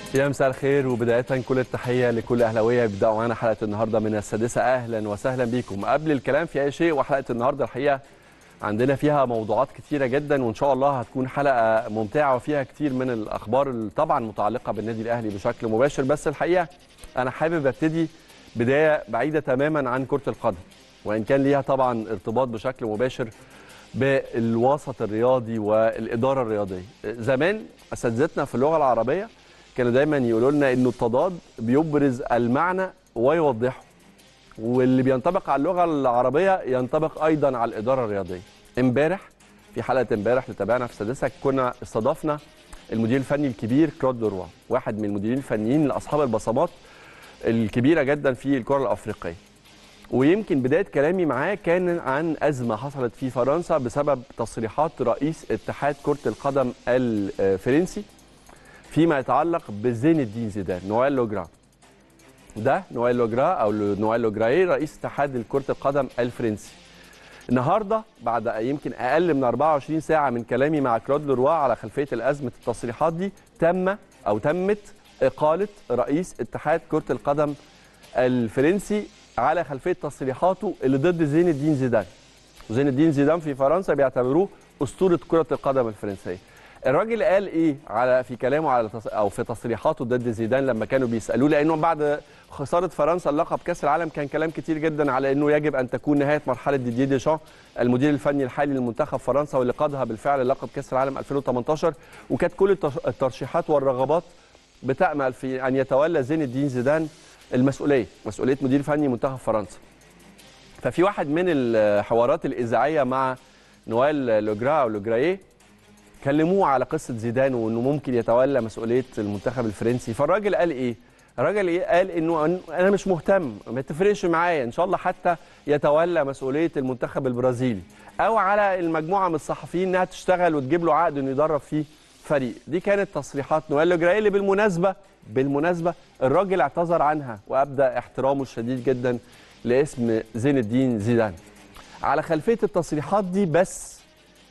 يا مساء الخير وبداية كل التحية لكل أهلاوية يبدأوا معانا حلقة النهاردة من السادسة أهلا وسهلا بيكم قبل الكلام في أي شيء وحلقة النهاردة الحقيقة عندنا فيها موضوعات كتيرة جدا وإن شاء الله هتكون حلقة ممتعة وفيها كتير من الأخبار طبعا متعلقة بالنادي الأهلي بشكل مباشر بس الحقيقة أنا حابب أبتدي بداية بعيدة تماما عن كرة القدم وإن كان ليها طبعا ارتباط بشكل مباشر بالوسط الرياضي والإدارة الرياضية زمان أساتذتنا في اللغة العربية كانوا دايما يقولوا لنا انه التضاد بيبرز المعنى ويوضحه واللي بينطبق على اللغه العربيه ينطبق ايضا على الاداره الرياضيه امبارح في حلقه امبارح اللي تابعنا في سادسه كنا استضفنا المدير الفني الكبير كلود لوروا واحد من المديرين الفنيين لاصحاب البصمات الكبيره جدا في الكره الافريقيه ويمكن بدايه كلامي معاه كان عن ازمه حصلت في فرنسا بسبب تصريحات رئيس اتحاد كره القدم الفرنسي فيما يتعلق بزين الدين زيدان نويل لوجرا ده نويل لوجرا او نويل لوجراي رئيس اتحاد كره القدم الفرنسي النهارده بعد يمكن اقل من 24 ساعه من كلامي مع كلود لوروا على خلفيه الازمه التصريحات دي تم او تمت اقاله رئيس اتحاد كره القدم الفرنسي على خلفيه تصريحاته اللي ضد زين الدين زيدان زين الدين زيدان في فرنسا بيعتبروه اسطوره كره القدم الفرنسيه الراجل قال ايه على في كلامه على تص... او في تصريحاته ضد زيدان لما كانوا بيسالوه لانه بعد خساره فرنسا اللقب كاس العالم كان كلام كتير جدا على انه يجب ان تكون نهايه مرحله ديدي ديشان المدير الفني الحالي للمنتخب فرنسا واللي قادها بالفعل لقب كاس العالم 2018 وكانت كل الترشيحات والرغبات بتامل في ان يتولى زين الدين زيدان المسؤوليه مسؤوليه مدير فني منتخب فرنسا ففي واحد من الحوارات الاذاعيه مع نويل لوجرا او لوجرايه كلموه على قصه زيدان وانه ممكن يتولى مسؤوليه المنتخب الفرنسي فالراجل قال ايه الراجل إيه؟ قال انه انا مش مهتم ما تفرقش معايا ان شاء الله حتى يتولى مسؤوليه المنتخب البرازيلي او على المجموعه من الصحفيين انها تشتغل وتجيب له عقد انه يدرب فيه فريق دي كانت تصريحات نويل لوجراي اللي بالمناسبه بالمناسبه الراجل اعتذر عنها وابدا احترامه الشديد جدا لاسم زين الدين زيدان على خلفيه التصريحات دي بس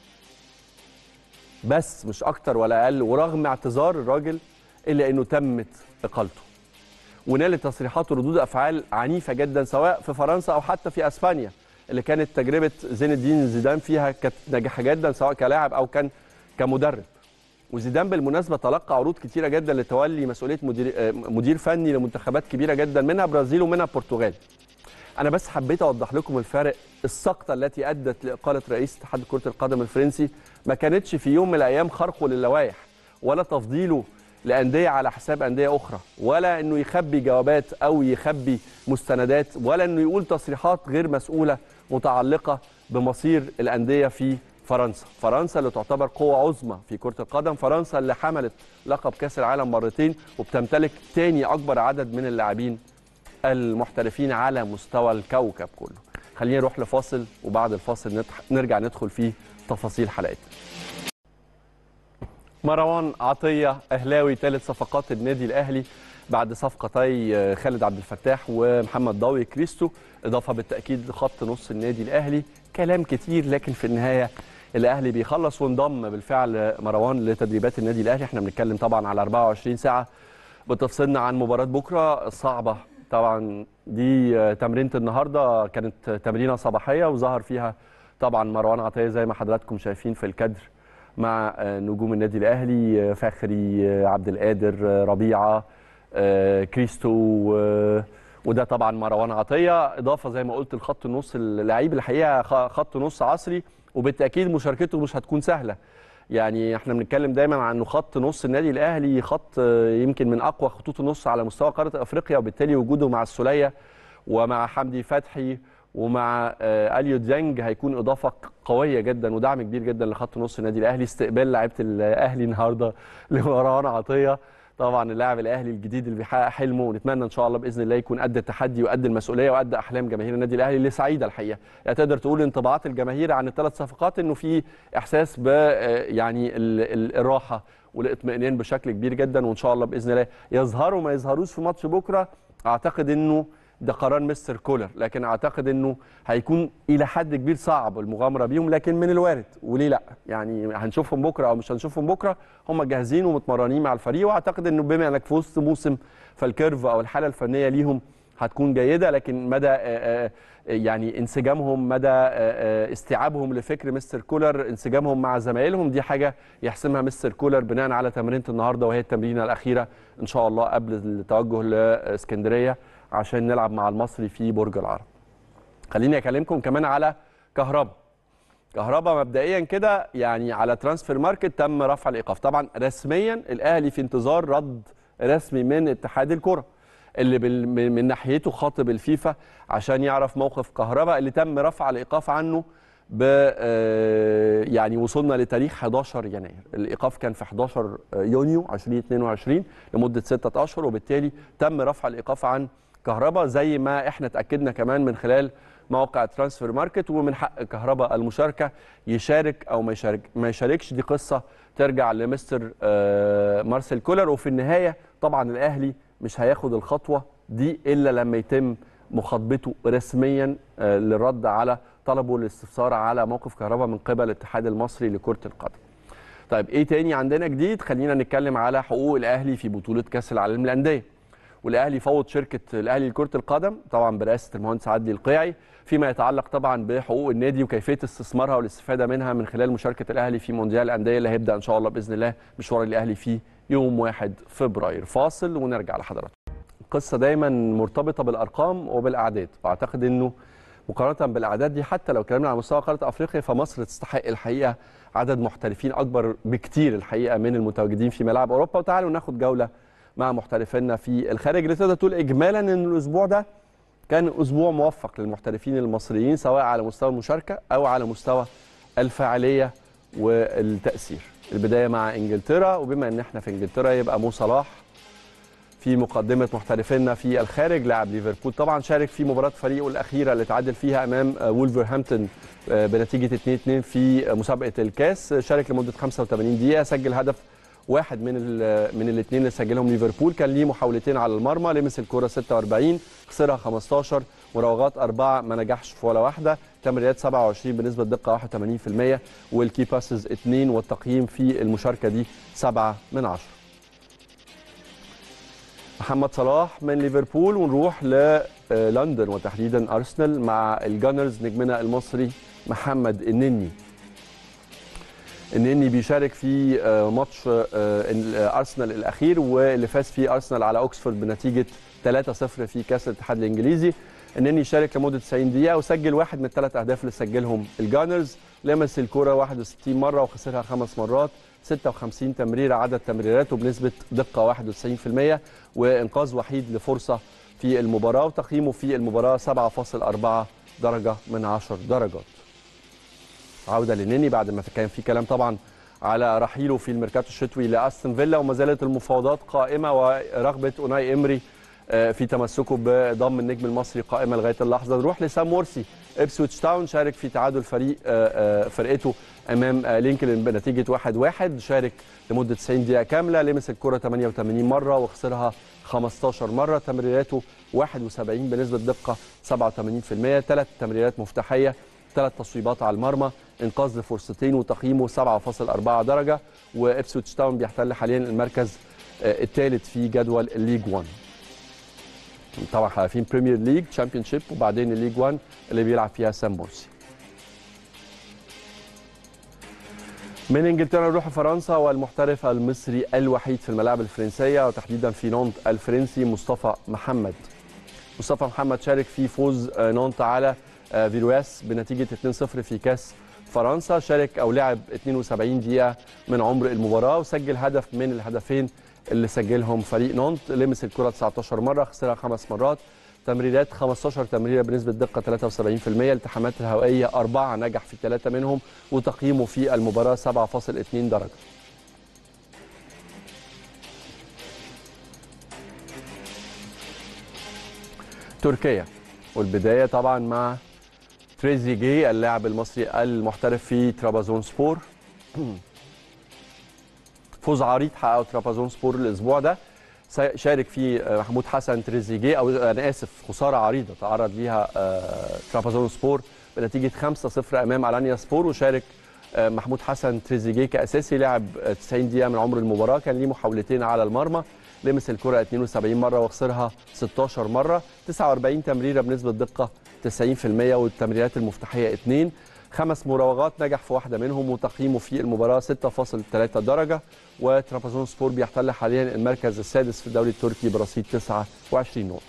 بس مش اكتر ولا اقل ورغم اعتذار الراجل الا انه تمت اقالته ونالت تصريحاته ردود افعال عنيفه جدا سواء في فرنسا او حتى في اسبانيا اللي كانت تجربه زين الدين زيدان فيها كانت ناجحه جدا سواء كلاعب او كان كمدرب وزيدان بالمناسبه تلقى عروض كتيره جدا لتولي مسؤوليه مدير مدير فني لمنتخبات كبيره جدا منها برازيل ومنها البرتغال انا بس حبيت اوضح لكم الفارق السقطه التي ادت لاقاله رئيس اتحاد كره القدم الفرنسي ما كانتش في يوم من الايام خرقه للوائح ولا تفضيله لانديه على حساب انديه اخرى ولا انه يخبي جوابات او يخبي مستندات ولا انه يقول تصريحات غير مسؤوله متعلقه بمصير الانديه في فرنسا فرنسا اللي تعتبر قوة عظمى في كرة القدم فرنسا اللي حملت لقب كأس العالم مرتين وبتمتلك تاني أكبر عدد من اللاعبين المحترفين على مستوى الكوكب كله خلينا نروح لفاصل وبعد الفاصل نرجع ندخل في تفاصيل حلقتنا مروان عطية أهلاوي ثالث صفقات النادي الأهلي بعد صفقتي خالد عبد الفتاح ومحمد ضوي كريستو إضافة بالتأكيد لخط نص النادي الأهلي كلام كتير لكن في النهاية الأهلي بيخلص وانضم بالفعل مروان لتدريبات النادي الأهلي احنا بنتكلم طبعا على 24 ساعة بتفصلنا عن مباراة بكرة الصعبة طبعا دي تمرينه النهارده كانت تمرينه صباحيه وظهر فيها طبعا مروان عطيه زي ما حضراتكم شايفين في الكادر مع نجوم النادي الاهلي فخري عبد القادر ربيعه كريستو وده طبعا مروان عطيه اضافه زي ما قلت لخط النص اللعيب الحقيقه خط نص عصري وبالتاكيد مشاركته مش هتكون سهله يعني احنا بنتكلم دايما عن انه خط نص النادي الاهلي خط يمكن من اقوى خطوط النص على مستوى قاره افريقيا وبالتالي وجوده مع السوليه ومع حمدي فتحي ومع اليو ديانج هيكون اضافه قويه جدا ودعم كبير جدا لخط نص النادي الاهلي استقبال لعيبه الاهلي النهارده لمروان عطيه طبعا اللاعب الاهلي الجديد اللي بيحقق حلمه ونتمنى ان شاء الله باذن الله يكون قد التحدي وقد المسؤوليه وقد احلام جماهير النادي الاهلي اللي سعيده الحقيقه يعني تقدر تقول انطباعات الجماهير عن الثلاث صفقات انه في احساس ب يعني الراحه والاطمئنان بشكل كبير جدا وان شاء الله باذن الله يظهروا ما يظهروش في ماتش بكره اعتقد انه ده قرار مستر كولر لكن اعتقد انه هيكون الى حد كبير صعب المغامره بيهم لكن من الوارد وليه لا يعني هنشوفهم بكره او مش هنشوفهم بكره هم جاهزين ومتمرنين مع الفريق واعتقد انه بما انك في وسط موسم فالكيرف او الحاله الفنيه ليهم هتكون جيده لكن مدى يعني انسجامهم مدى استيعابهم لفكر مستر كولر انسجامهم مع زمايلهم دي حاجه يحسمها مستر كولر بناء على تمرينه النهارده وهي التمرينه الاخيره ان شاء الله قبل التوجه لاسكندريه عشان نلعب مع المصري في برج العرب. خليني اكلمكم كمان على كهربا. كهربا مبدئيا كده يعني على ترانسفير ماركت تم رفع الايقاف، طبعا رسميا الاهلي في انتظار رد رسمي من اتحاد الكره. اللي من ناحيته خاطب الفيفا عشان يعرف موقف كهرباء اللي تم رفع الايقاف عنه ب يعني وصلنا لتاريخ 11 يناير الايقاف كان في 11 يونيو 2022 لمده ستة اشهر وبالتالي تم رفع الايقاف عن كهرباء زي ما احنا اتاكدنا كمان من خلال موقع ترانسفير ماركت ومن حق كهرباء المشاركه يشارك او ما يشارك ما يشاركش دي قصه ترجع لمستر مارسيل كولر وفي النهايه طبعا الاهلي مش هياخد الخطوه دي الا لما يتم مخاطبته رسميا للرد على طلبه الاستفسار على موقف كهرباء من قبل الاتحاد المصري لكره القدم. طيب ايه تاني عندنا جديد؟ خلينا نتكلم على حقوق الاهلي في بطوله كاس العالم للانديه. والاهلي فوض شركه الاهلي لكره القدم طبعا برئاسه المهندس عدلي القيعي فيما يتعلق طبعا بحقوق النادي وكيفيه استثمارها والاستفاده منها من خلال مشاركه الاهلي في مونديال الانديه اللي هيبدا ان شاء الله باذن الله مشوار الاهلي فيه يوم 1 فبراير فاصل ونرجع لحضراتكم القصه دايما مرتبطه بالارقام وبالاعداد واعتقد انه مقارنه بالاعداد دي حتى لو اتكلمنا على مستوى قاره افريقيا فمصر تستحق الحقيقه عدد محترفين اكبر بكتير الحقيقه من المتواجدين في ملاعب اوروبا وتعالوا ناخد جوله مع محترفينا في الخارج اللي تقدر تقول اجمالا ان الاسبوع ده كان اسبوع موفق للمحترفين المصريين سواء على مستوى المشاركه او على مستوى الفاعليه والتاثير البدايه مع انجلترا وبما ان احنا في انجلترا يبقى مو صلاح في مقدمه محترفينا في الخارج لاعب ليفربول طبعا شارك في مباراه فريقه الاخيره اللي تعادل فيها امام وولفرهامبتون بنتيجه 2-2 في مسابقه الكاس شارك لمده 85 دقيقه سجل هدف واحد من من الاثنين اللي سجلهم ليفربول كان ليه محاولتين على المرمى لمس الكره 46 خسرها 15 مراوغات اربعه ما نجحش في ولا واحده تمريرات 27 بنسبه دقه 81% والكي باسز 2 والتقييم في المشاركه دي 7 من 10 محمد صلاح من ليفربول ونروح للندن وتحديدا ارسنال مع الجانرز نجمنا المصري محمد النني النني بيشارك في ماتش ارسنال الاخير واللي فاز فيه ارسنال على اوكسفورد بنتيجه 3-0 في كاس الاتحاد الانجليزي النني شارك لمده 90 دقيقه وسجل واحد من الثلاث اهداف اللي سجلهم الجانرز لمس الكره 61 مره وخسرها خمس مرات 56 تمريره عدد تمريراته بنسبه دقه 91% وانقاذ وحيد لفرصه في المباراه وتقييمه في المباراه 7.4 درجه من 10 درجات. عوده للنني بعد ما كان في كلام طبعا على رحيله في الميركاتو الشتوي لاستون فيلا وما زالت المفاوضات قائمه ورغبه اوناي امري في تمسكه بضم النجم المصري قائمه لغايه اللحظه نروح لسام مورسي ابسويتش تاون شارك في تعادل فريق فرقته امام لينكولن بنتيجه 1-1 شارك لمده 90 دقيقه كامله لمس الكره 88 مره وخسرها 15 مره تمريراته 71 بنسبه دقه 87% ثلاث تمريرات مفتاحيه ثلاث تصويبات على المرمى انقاذ لفرصتين وتقييمه 7.4 درجه وابسويتش تاون بيحتل حاليا المركز الثالث في جدول الليج 1 طبعا عارفين بريمير ليج تشامبيون شيب وبعدين الليج 1 اللي بيلعب فيها سام مورسي من انجلترا نروح فرنسا والمحترف المصري الوحيد في الملاعب الفرنسيه وتحديدا في نونت الفرنسي مصطفى محمد مصطفى محمد شارك في فوز نونت على فيروياس بنتيجه 2-0 في كاس فرنسا شارك او لعب 72 دقيقه من عمر المباراه وسجل هدف من الهدفين اللي سجلهم فريق نونت لمس الكره 19 مره خسرها خمس مرات تمريرات 15 تمريره بنسبه دقه 73% التحامات الهوائيه اربعه نجح في ثلاثه منهم وتقييمه في المباراه 7.2 درجه تركيا والبدايه طبعا مع تريزيجيه اللاعب المصري المحترف في ترابزون سبور فوز عريض حققه ترابزون سبور الاسبوع ده سا- شارك في آه، محمود حسن تريزيجيه او انا اسف خساره عريضه تعرض ليها آه، ترابزون سبور بنتيجه 5-0 امام الانيا سبور وشارك آه، محمود حسن تريزيجيه كاساسي لعب آه، 90 دقيقه من عمر المباراه كان ليه محاولتين على المرمى لمس الكره 72 مره وخسرها 16 مره 49 تمريره بنسبه دقه 90% والتمريرات المفتاحيه 2 خمس مراوغات نجح في واحده منهم وتقييمه في المباراه 6.3 درجه وترابزون سبور بيحتل حاليا المركز السادس في الدوري التركي برصيد 29 نقطه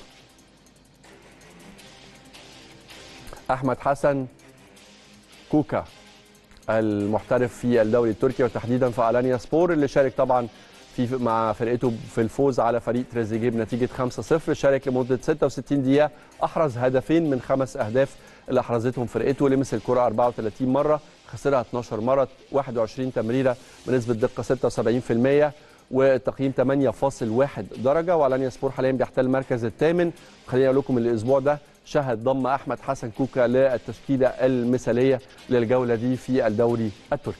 احمد حسن كوكا المحترف في الدوري التركي وتحديدا في الانيا سبور اللي شارك طبعا في مع فرقته في الفوز على فريق تريزيجيه بنتيجه 5-0 شارك لمده 66 دقيقه احرز هدفين من خمس اهداف اللي احرزتهم فرقته لمس الكره 34 مره خسرها 12 مره 21 تمريره بنسبه دقه 76% والتقييم 8.1 درجه والانيا سبور حاليا بيحتل المركز الثامن خليني اقول لكم الاسبوع ده شهد ضم احمد حسن كوكا للتشكيله المثاليه للجوله دي في الدوري التركي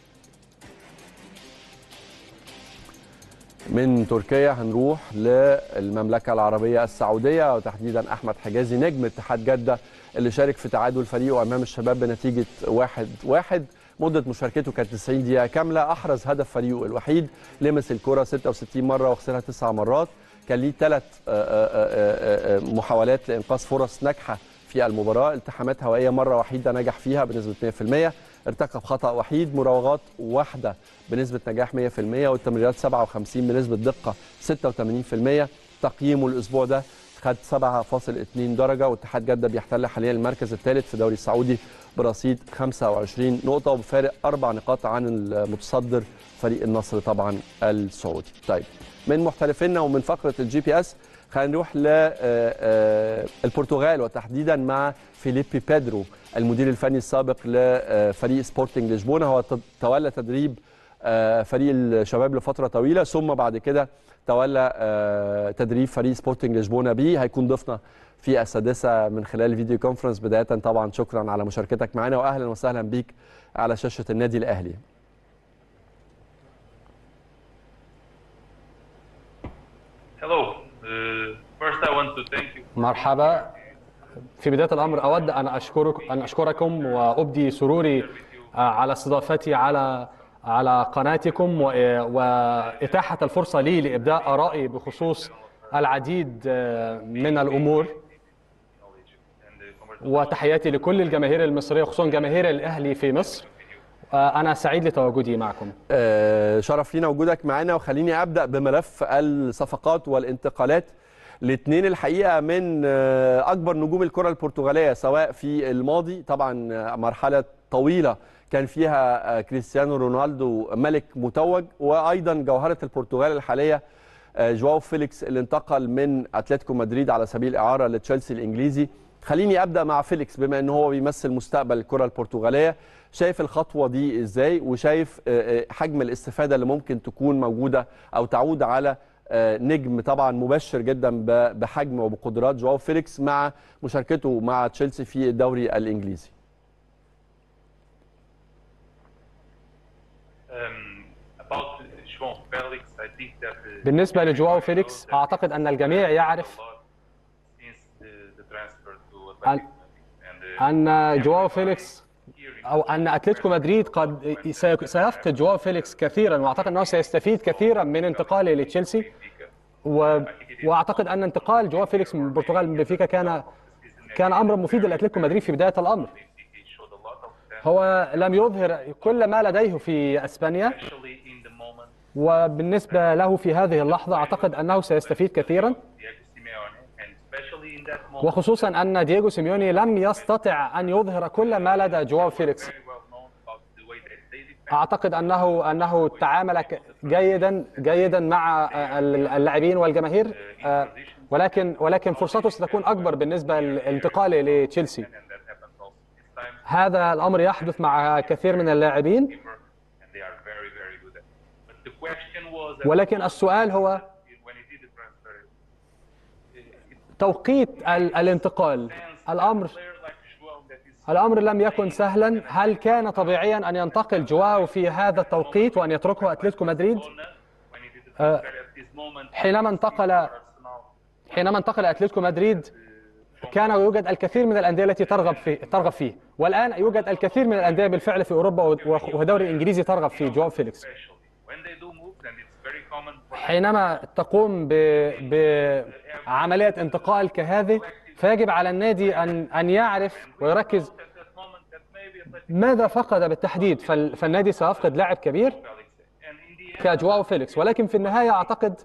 من تركيا هنروح للمملكه العربيه السعوديه وتحديدا احمد حجازي نجم اتحاد جده اللي شارك في تعادل فريقه امام الشباب بنتيجه 1 1 مده مشاركته كانت 90 دقيقه كامله احرز هدف فريقه الوحيد لمس الكره 66 مره وخسرها 9 مرات كان ليه ثلاث محاولات لانقاذ فرص ناجحه في المباراه التحامات هوائيه مره وحيده نجح فيها بنسبه 100% ارتكب خطا وحيد مراوغات واحده بنسبه نجاح 100% والتمريرات 57 بنسبه دقه 86% تقييمه الاسبوع ده خد 7.2 درجه واتحاد جده بيحتل حاليا المركز الثالث في الدوري السعودي برصيد 25 نقطه وبفارق اربع نقاط عن المتصدر فريق النصر طبعا السعودي. طيب من محترفينا ومن فقره الجي بي اس خلينا نروح للبرتغال وتحديدا مع فيليبي بيدرو المدير الفني السابق لفريق سبورتنج لشبونه هو تولى تدريب فريق الشباب لفتره طويله ثم بعد كده تولى تدريب فريق سبورتنج لشبونه بي هيكون ضيفنا في السادسه من خلال الفيديو كونفرنس بدايه طبعا شكرا على مشاركتك معنا واهلا وسهلا بيك على شاشه النادي الاهلي Hello. Uh, first, I want to thank you. مرحبا في بداية الأمر أود أن أشكرك أن أشكركم وأبدي سروري على استضافتي على على قناتكم وإتاحة الفرصة لي لإبداء آرائي بخصوص العديد من الأمور وتحياتي لكل الجماهير المصرية خصوصا جماهير الأهلي في مصر أنا سعيد لتواجدي معكم شرف لينا وجودك معنا وخليني أبدأ بملف الصفقات والانتقالات الاثنين الحقيقه من اكبر نجوم الكره البرتغاليه سواء في الماضي طبعا مرحله طويله كان فيها كريستيانو رونالدو ملك متوج وايضا جوهره البرتغال الحاليه جواو فيليكس اللي انتقل من اتلتيكو مدريد على سبيل الاعاره لتشيلسي الانجليزي خليني ابدا مع فيليكس بما ان هو بيمثل مستقبل الكره البرتغاليه شايف الخطوه دي ازاي وشايف حجم الاستفاده اللي ممكن تكون موجوده او تعود على نجم طبعا مبشر جدا بحجم وبقدرات جواو فيليكس مع مشاركته مع تشيلسي في الدوري الانجليزي بالنسبه لجواو فيليكس اعتقد ان الجميع يعرف أن, ان جواو فيليكس او ان اتلتيكو مدريد قد سيفقد جواو فيليكس كثيرا واعتقد انه سيستفيد كثيرا من انتقاله لتشيلسي و... واعتقد ان انتقال جواو فيليكس من البرتغال من بنفيكا كان كان امرا مفيدا لاتلتيكو مدريد في بدايه الامر هو لم يظهر كل ما لديه في اسبانيا وبالنسبه له في هذه اللحظه اعتقد انه سيستفيد كثيرا وخصوصا ان دييغو سيميوني لم يستطع ان يظهر كل ما لدى جواو فيليكس اعتقد انه انه تعامل جيدا جيدا مع اللاعبين والجماهير ولكن ولكن فرصته ستكون اكبر بالنسبه للانتقال لتشيلسي هذا الامر يحدث مع كثير من اللاعبين ولكن السؤال هو توقيت الانتقال الامر الامر لم يكن سهلا هل كان طبيعيا ان ينتقل جواو في هذا التوقيت وان يتركه اتلتيكو مدريد حينما انتقل حينما انتقل اتلتيكو مدريد كان يوجد الكثير من الانديه التي ترغب فيه ترغب فيه والان يوجد الكثير من الانديه بالفعل في اوروبا والدوري الانجليزي ترغب في جواو فيليكس حينما تقوم بعمليه انتقال كهذه فيجب على النادي ان ان يعرف ويركز ماذا فقد بالتحديد فالنادي سيفقد لاعب كبير كجواو فيليكس ولكن في النهايه اعتقد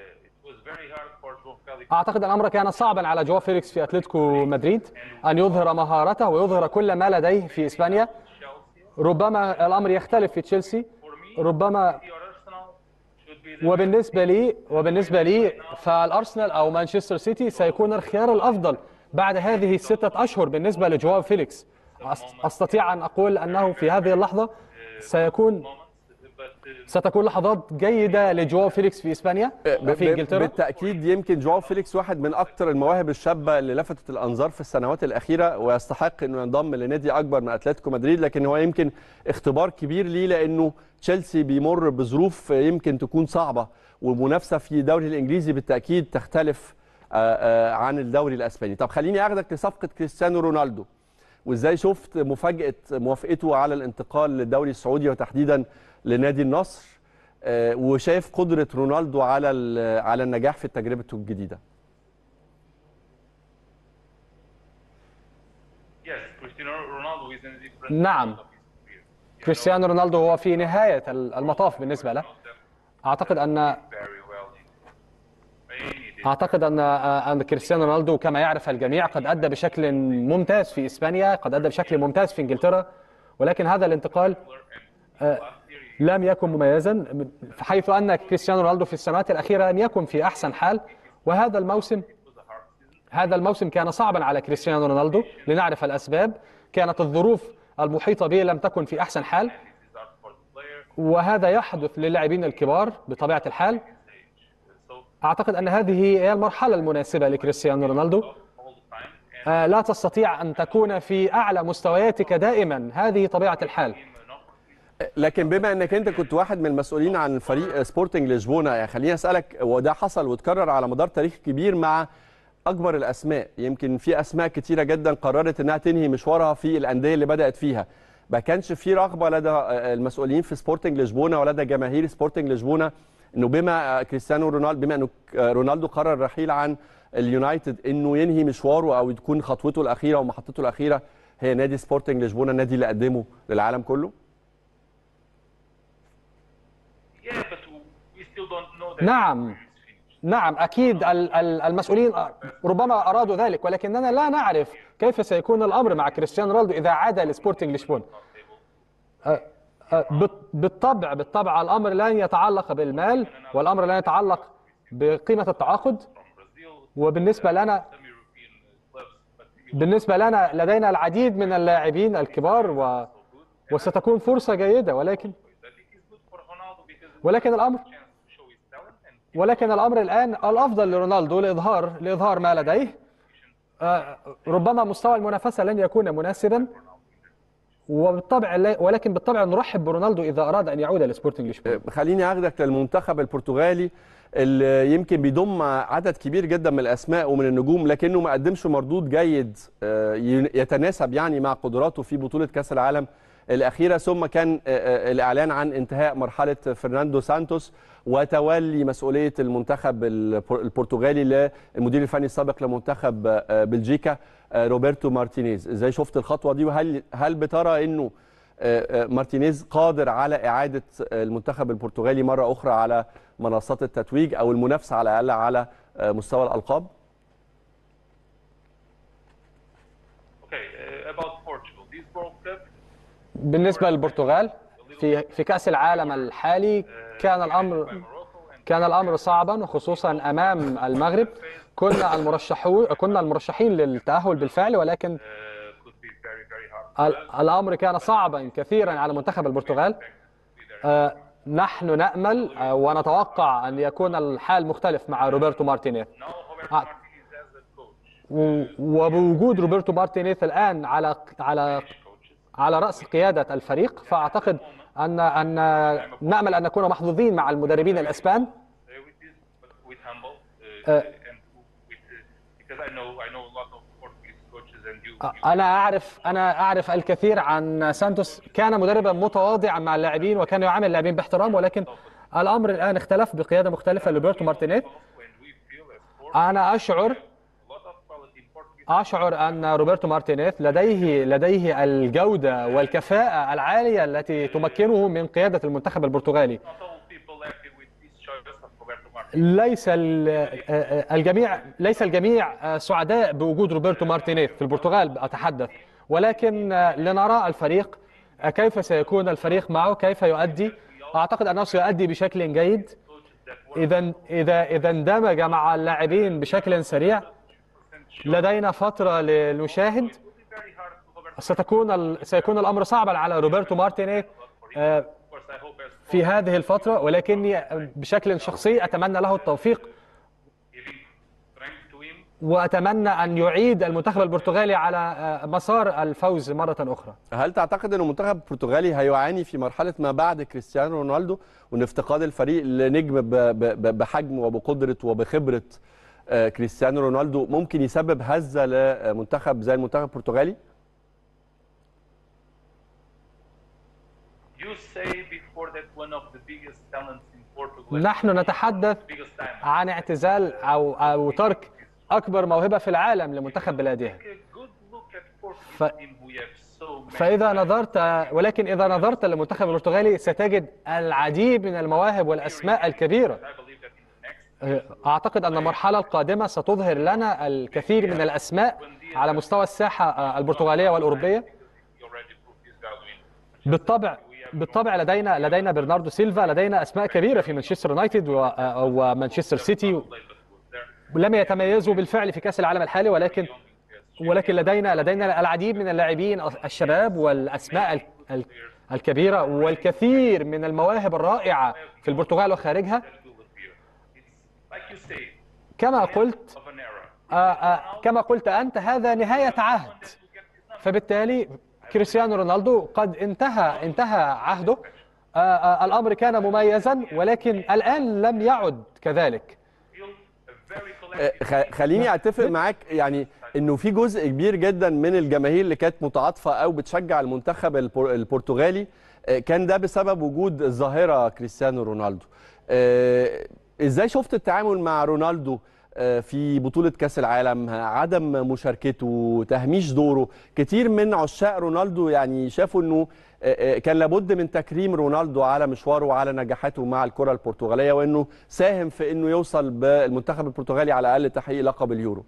اعتقد الامر كان صعبا على جواو فيليكس في اتلتيكو مدريد ان يظهر مهارته ويظهر كل ما لديه في اسبانيا ربما الامر يختلف في تشيلسي ربما وبالنسبه لي وبالنسبه لي فالارسنال او مانشستر سيتي سيكون الخيار الافضل بعد هذه الستة أشهر بالنسبة لجواو فيليكس أستطيع أن أقول أنه في هذه اللحظة سيكون ستكون لحظات جيدة لجواو فيليكس في إسبانيا وفي إنجلترا بالتأكيد يمكن جواو فيليكس واحد من أكثر المواهب الشابة اللي لفتت الأنظار في السنوات الأخيرة ويستحق أنه ينضم لنادي أكبر من أتلتيكو مدريد لكن هو يمكن اختبار كبير ليه لأنه تشيلسي بيمر بظروف يمكن تكون صعبة والمنافسة في الدوري الإنجليزي بالتأكيد تختلف عن الدوري الاسباني طب خليني اخدك لصفقه كريستيانو رونالدو وازاي شفت مفاجاه موافقته على الانتقال للدوري السعودي وتحديدا لنادي النصر وشايف قدره رونالدو على على النجاح في تجربته الجديده نعم كريستيانو رونالدو هو في نهايه المطاف بالنسبه له اعتقد ان اعتقد ان ان كريستيانو رونالدو كما يعرف الجميع قد ادى بشكل ممتاز في اسبانيا قد ادى بشكل ممتاز في انجلترا ولكن هذا الانتقال لم يكن مميزا حيث ان كريستيانو رونالدو في السنوات الاخيره لم يكن في احسن حال وهذا الموسم هذا الموسم كان صعبا على كريستيانو رونالدو لنعرف الاسباب كانت الظروف المحيطه به لم تكن في احسن حال وهذا يحدث للاعبين الكبار بطبيعه الحال اعتقد ان هذه هي المرحله المناسبه لكريستيانو رونالدو لا تستطيع ان تكون في اعلى مستوياتك دائما هذه طبيعه الحال لكن بما انك انت كنت واحد من المسؤولين عن فريق سبورتنج لشبونه يعني خليني اسالك وده حصل وتكرر على مدار تاريخ كبير مع اكبر الاسماء يمكن في اسماء كتيره جدا قررت انها تنهي مشوارها في الانديه اللي بدات فيها ما كانش في رغبه لدى المسؤولين في سبورتنج لشبونه ولدى جماهير سبورتنج لشبونه انه بما كريستيانو رونالدو بما انه رونالدو قرر الرحيل عن اليونايتد انه ينهي مشواره او تكون خطوته الاخيره ومحطته الاخيره هي نادي سبورتنج لشبونه النادي اللي قدمه للعالم كله نعم نعم اكيد المسؤولين ربما ارادوا ذلك ولكننا لا نعرف كيف سيكون الامر مع كريستيانو رونالدو اذا عاد لسبورتنج لشبونه بالطبع بالطبع الامر لن يتعلق بالمال والامر لن يتعلق بقيمه التعاقد وبالنسبه لنا بالنسبه لنا لدينا العديد من اللاعبين الكبار و وستكون فرصه جيده ولكن ولكن الامر ولكن الامر الان الافضل لرونالدو لاظهار لاظهار ما لديه ربما مستوى المنافسه لن يكون مناسبا وبالطبع لا ولكن بالطبع نرحب برونالدو اذا اراد ان يعود لسبورتنج لشبونه خليني اخدك للمنتخب البرتغالي اللي يمكن بيضم عدد كبير جدا من الاسماء ومن النجوم لكنه ما قدمش مردود جيد يتناسب يعني مع قدراته في بطوله كاس العالم الاخيره ثم كان الاعلان عن انتهاء مرحله فرناندو سانتوس وتولي مسؤوليه المنتخب البرتغالي للمدير الفني السابق لمنتخب بلجيكا روبرتو مارتينيز ازاي شفت الخطوه دي وهل هل بترى انه مارتينيز قادر على اعاده المنتخب البرتغالي مره اخرى على منصات التتويج او المنافسه على الاقل على مستوى الالقاب بالنسبه للبرتغال في في كاس العالم الحالي كان الامر كان الامر صعبا وخصوصا امام المغرب كنا المرشحون كنا المرشحين للتاهل بالفعل ولكن الامر كان صعبا كثيرا على منتخب البرتغال نحن نامل ونتوقع ان يكون الحال مختلف مع روبرتو مارتينيز وبوجود روبرتو مارتينيز الان على على على راس قياده الفريق فاعتقد ان ان نامل ان نكون محظوظين مع المدربين الاسبان humble uh, Uh, and with, uh, because I know I know a lot of Portuguese coaches and you. أ- you انا اعرف انا اعرف الكثير عن سانتوس كان مدربا متواضعا مع اللاعبين وكان يعامل اللاعبين باحترام ولكن الامر الان اختلف بقياده مختلفه لروبرتو مارتينيز when we feel as Portuguese, انا اشعر a lot of quality in Portuguese. اشعر ان روبرتو مارتينيز لديه لديه الجوده والكفاءه العاليه التي تمكنه من قياده المنتخب البرتغالي Not all people happy with this choice of Roberto Martinez. ليس ال- الجميع ليس الجميع سعداء بوجود روبرتو مارتينيز في البرتغال اتحدث ولكن لنرى الفريق كيف سيكون الفريق معه كيف يؤدي اعتقد انه سيؤدي بشكل جيد Coaches that work اذا اذا اذا اندمج مع اللاعبين بشكل سريع لدينا فتره للمشاهد will be very hard to Roberto. ستكون ال... سيكون الامر صعبا على روبرتو مارتينيز آه، Of course, I hope as في هذه الفتره ولكني بشكل شخصي اتمنى له التوفيق giving strength to him. واتمنى ان يعيد المنتخب البرتغالي على آه، مسار الفوز مره اخرى هل تعتقد ان المنتخب البرتغالي هيعاني في مرحله ما بعد كريستيانو رونالدو وان افتقاد الفريق لنجم ب- ب- ب- بحجم وبقدره وبخبره آه، كريستيانو رونالدو ممكن يسبب هزه لمنتخب زي المنتخب البرتغالي؟ You say before that one of the biggest talents in Portugal. نحن نتحدث biggest time. عن اعتزال او او ترك اكبر موهبه في العالم لمنتخب بلادها Take a good look at Portuguese ف- team who have so many. فاذا نظرت ولكن اذا نظرت للمنتخب البرتغالي ستجد العديد من المواهب والاسماء الكبيره I believe that in the next اعتقد ان المرحله القادمه ستظهر لنا الكثير من الاسماء على مستوى الساحه البرتغاليه والاوروبيه you already proved this value in. بالطبع بالطبع لدينا لدينا برناردو سيلفا لدينا اسماء كبيره في مانشستر يونايتد و- ومانشستر سيتي Play but was there. لم يتميزوا بالفعل في كاس العالم الحالي ولكن ولكن لدينا لدينا العديد من اللاعبين الشباب والاسماء ال- ال- الكبيره والكثير من المواهب الرائعه في البرتغال وخارجها That will appear. It's like you say, كما قلت of an era. آه، آه، كما قلت انت هذا نهايه عهد To get this number. فبالتالي كريستيانو رونالدو قد انتهى انتهى عهده آه، آه، الامر كان مميزا ولكن الان لم يعد كذلك Feel a very آه، collective. خ- خليني اتفق معاك يعني انه في جزء كبير جدا من الجماهير اللي كانت متعاطفه او بتشجع المنتخب البر- البرتغالي آه، كان ده بسبب وجود الظاهره كريستيانو رونالدو آه، ازاي شفت التعامل مع رونالدو آه، في بطولة كأس العالم عدم مشاركته تهميش دوره كتير من عشاق رونالدو يعني شافوا انه آه، آه، كان لابد من تكريم رونالدو على مشواره وعلى نجاحاته مع الكرة البرتغالية وانه ساهم في انه يوصل بالمنتخب البرتغالي على الاقل تحقيق لقب اليورو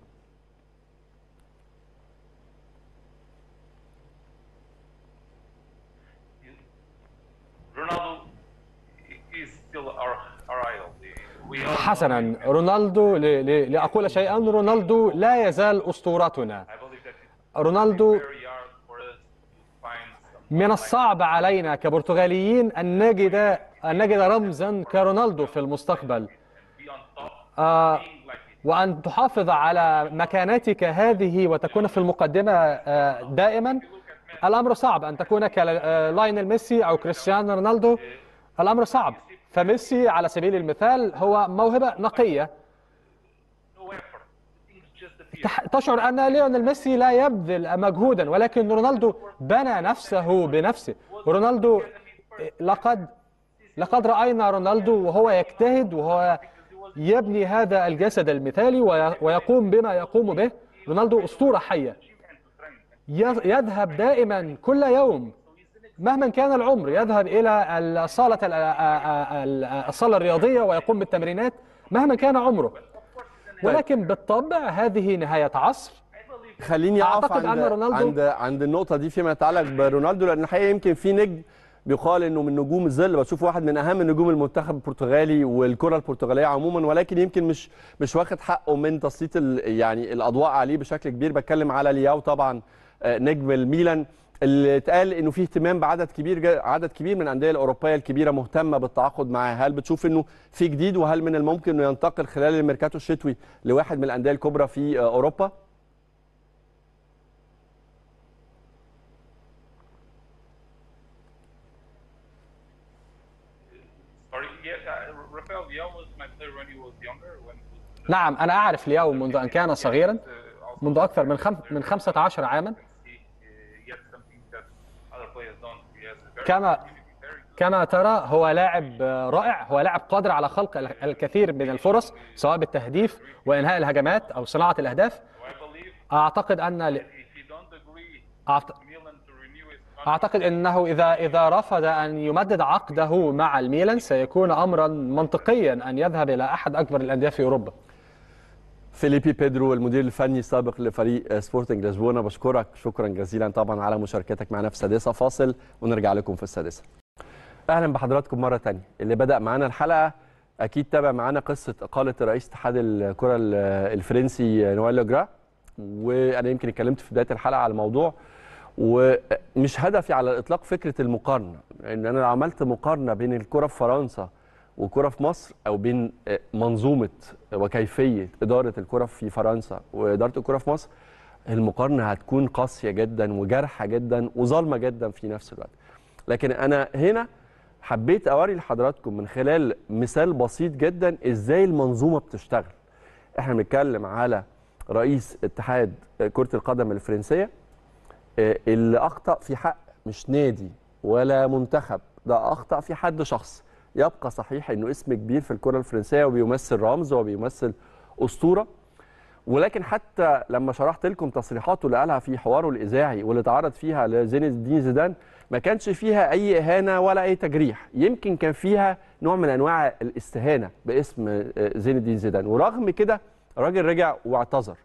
Ronaldo is still our, our idol. We all know حسنا him. رونالدو ل- ل- لاقول شيئا رونالدو لا يزال اسطورتنا I believe that it's رونالدو very hard for us to find some من الصعب علينا كبرتغاليين ان نجد ان نجد رمزا كرونالدو في المستقبل be on top, آه، being like it. وان تحافظ على مكانتك هذه وتكون في المقدمه آه، دائما الامر صعب ان تكون كلاينل ميسي او كريستيانو رونالدو الامر صعب فميسي على سبيل المثال هو موهبه نقيه No effort. Things just appear. تح- تشعر ان ليونيل ميسي لا يبذل مجهودا ولكن رونالدو بنى نفسه بنفسه رونالدو لقد لقد راينا رونالدو وهو يجتهد وهو يبني هذا الجسد المثالي وي- ويقوم بما يقوم به رونالدو اسطوره حيه ي- يذهب دائما كل يوم مهما كان العمر يذهب الى الصاله ال- ال- الصاله الرياضيه ويقوم بالتمرينات مهما كان عمره ولكن بالطبع هذه نهايه عصر خليني اقف أعتقد عند أن رونالدو- عند عند النقطه دي فيما يتعلق برونالدو لان الحقيقه يمكن في نجم بيقال انه من نجوم الظل بشوف واحد من اهم نجوم المنتخب البرتغالي والكره البرتغاليه عموما ولكن يمكن مش مش واخد حقه من تسليط ال- يعني الاضواء عليه بشكل كبير بتكلم على لياو طبعا آه، نجم الميلان اللي اتقال انه في اهتمام بعدد كبير جا- عدد كبير من الانديه الاوروبيه الكبيره مهتمه بالتعاقد معاه هل بتشوف انه في جديد وهل من الممكن انه ينتقل خلال الميركاتو الشتوي لواحد من الانديه الكبرى في آه، اوروبا Sorry, yeah, uh, Rafael Leão was my player when he was younger, when he نعم أنا أعرف لياو منذ أن كان صغيرا منذ أكثر من خم... من 15 عاما كما كما ترى هو لاعب رائع هو لاعب قادر على خلق الكثير من الفرص سواء بالتهديف وإنهاء الهجمات أو صناعة الأهداف أعتقد أن أعتقد أنه إذا إذا رفض أن يمدد عقده مع الميلان سيكون أمرا منطقيا أن يذهب إلى أحد أكبر الأندية في أوروبا فيليبي بيدرو المدير الفني السابق لفريق سبورتنج لشبونه بشكرك شكرا جزيلا طبعا على مشاركتك معنا في السادسه فاصل ونرجع لكم في السادسه اهلا بحضراتكم مره تانية اللي بدا معانا الحلقه اكيد تابع معانا قصه اقاله رئيس اتحاد الكره الفرنسي نويل لوجرا وانا يمكن اتكلمت في بدايه الحلقه على الموضوع ومش هدفي على الاطلاق فكره المقارنه لان انا لو عملت مقارنه بين الكره في فرنسا وكره في مصر او بين منظومه وكيفيه اداره الكره في فرنسا واداره الكره في مصر المقارنه هتكون قاسيه جدا وجارحه جدا وظالمه جدا في نفس الوقت لكن انا هنا حبيت اوري لحضراتكم من خلال مثال بسيط جدا ازاي المنظومه بتشتغل احنا بنتكلم على رئيس اتحاد كره القدم الفرنسيه اللي اخطا في حق مش نادي ولا منتخب ده اخطا في حد شخص يبقى صحيح انه اسم كبير في الكره الفرنسيه وبيمثل رمز وبيمثل اسطوره ولكن حتى لما شرحت لكم تصريحاته اللي قالها في حواره الاذاعي واللي اتعرض فيها لزين الدين زيدان ما كانش فيها اي اهانه ولا اي تجريح يمكن كان فيها نوع من انواع الاستهانه باسم زين الدين زيدان ورغم كده الراجل رجع واعتذر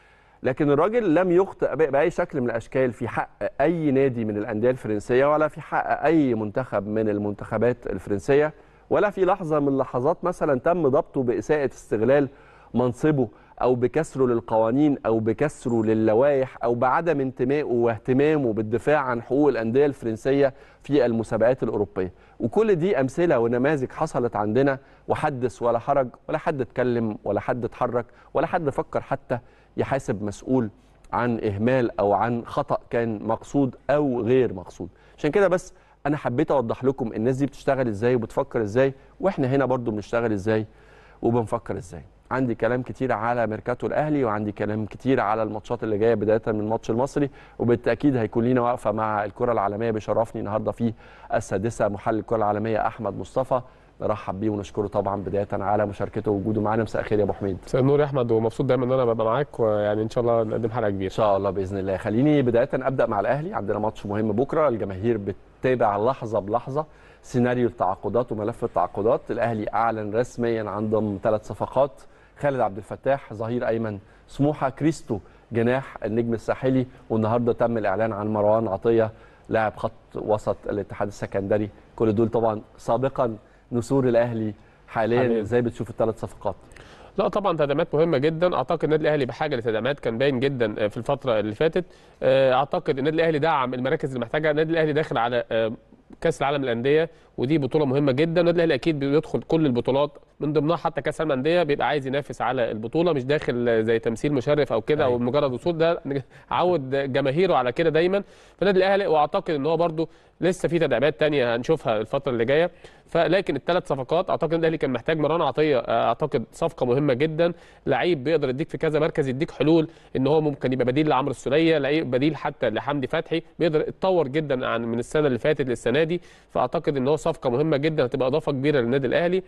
لكن الراجل لم يخطئ باي شكل من الاشكال في حق اي نادي من الانديه الفرنسيه ولا في حق اي منتخب من المنتخبات الفرنسيه ولا في لحظه من اللحظات مثلا تم ضبطه باساءه استغلال منصبه او بكسره للقوانين او بكسره للوائح او بعدم انتمائه واهتمامه بالدفاع عن حقوق الانديه الفرنسيه في المسابقات الاوروبيه وكل دي امثله ونماذج حصلت عندنا وحدث ولا حرج ولا حد اتكلم ولا حد اتحرك ولا حد فكر حتى يحاسب مسؤول عن اهمال او عن خطا كان مقصود او غير مقصود عشان كده بس انا حبيت اوضح لكم الناس دي بتشتغل ازاي وبتفكر ازاي واحنا هنا برضو بنشتغل ازاي وبنفكر ازاي عندي كلام كتير على ميركاتو الاهلي وعندي كلام كتير على الماتشات اللي جايه بدايه من الماتش المصري وبالتاكيد هيكون لينا وقفه مع الكره العالميه بيشرفني النهارده في السادسه محلل الكره العالميه احمد مصطفى نرحب بيه ونشكره طبعا بدايه على مشاركته ووجوده معانا مساء الخير يا ابو حميد مساء النور يا احمد ومبسوط دايما ان انا ببقى معاك ويعني ان شاء الله نقدم حلقه كبيره ان شاء الله باذن الله خليني بدايه ابدا مع الاهلي عندنا ماتش مهم بكره الجماهير بتتابع لحظه بلحظه سيناريو التعاقدات وملف التعاقدات الاهلي اعلن رسميا عن ضم ثلاث صفقات خالد عبد الفتاح ظهير ايمن سموحه كريستو جناح النجم الساحلي والنهارده تم الاعلان عن مروان عطيه لاعب خط وسط الاتحاد السكندري كل دول طبعا سابقا نسور الاهلي حاليا ازاي بتشوف الثلاث صفقات لا طبعا تدعيمات مهمه جدا اعتقد النادي الاهلي بحاجه لتدعيمات كان باين جدا في الفتره اللي فاتت اعتقد النادي الاهلي دعم المراكز اللي محتاجها النادي الاهلي داخل على كاس العالم للانديه ودي بطوله مهمه جدا النادي الاهلي اكيد بيدخل كل البطولات من ضمنها حتى كاس العالم للانديه بيبقى عايز ينافس على البطوله مش داخل زي تمثيل مشرف او كده او مجرد وصول ده عود جماهيره على كده دايما فالنادي الاهلي واعتقد ان هو برده لسه في تدعيمات ثانيه هنشوفها الفتره اللي جايه فلكن الثلاث صفقات اعتقد النادي الاهلي كان محتاج مران عطيه اعتقد صفقه مهمه جدا لعيب بيقدر يديك في كذا مركز يديك حلول ان هو ممكن يبقى بديل لعمرو السوليه لعيب بديل حتى لحمدي فتحي بيقدر يتطور جدا عن من السنه اللي فاتت للسنه دي فاعتقد ان هو صفقه مهمه جدا هتبقى اضافه كبيره للنادي الاهلي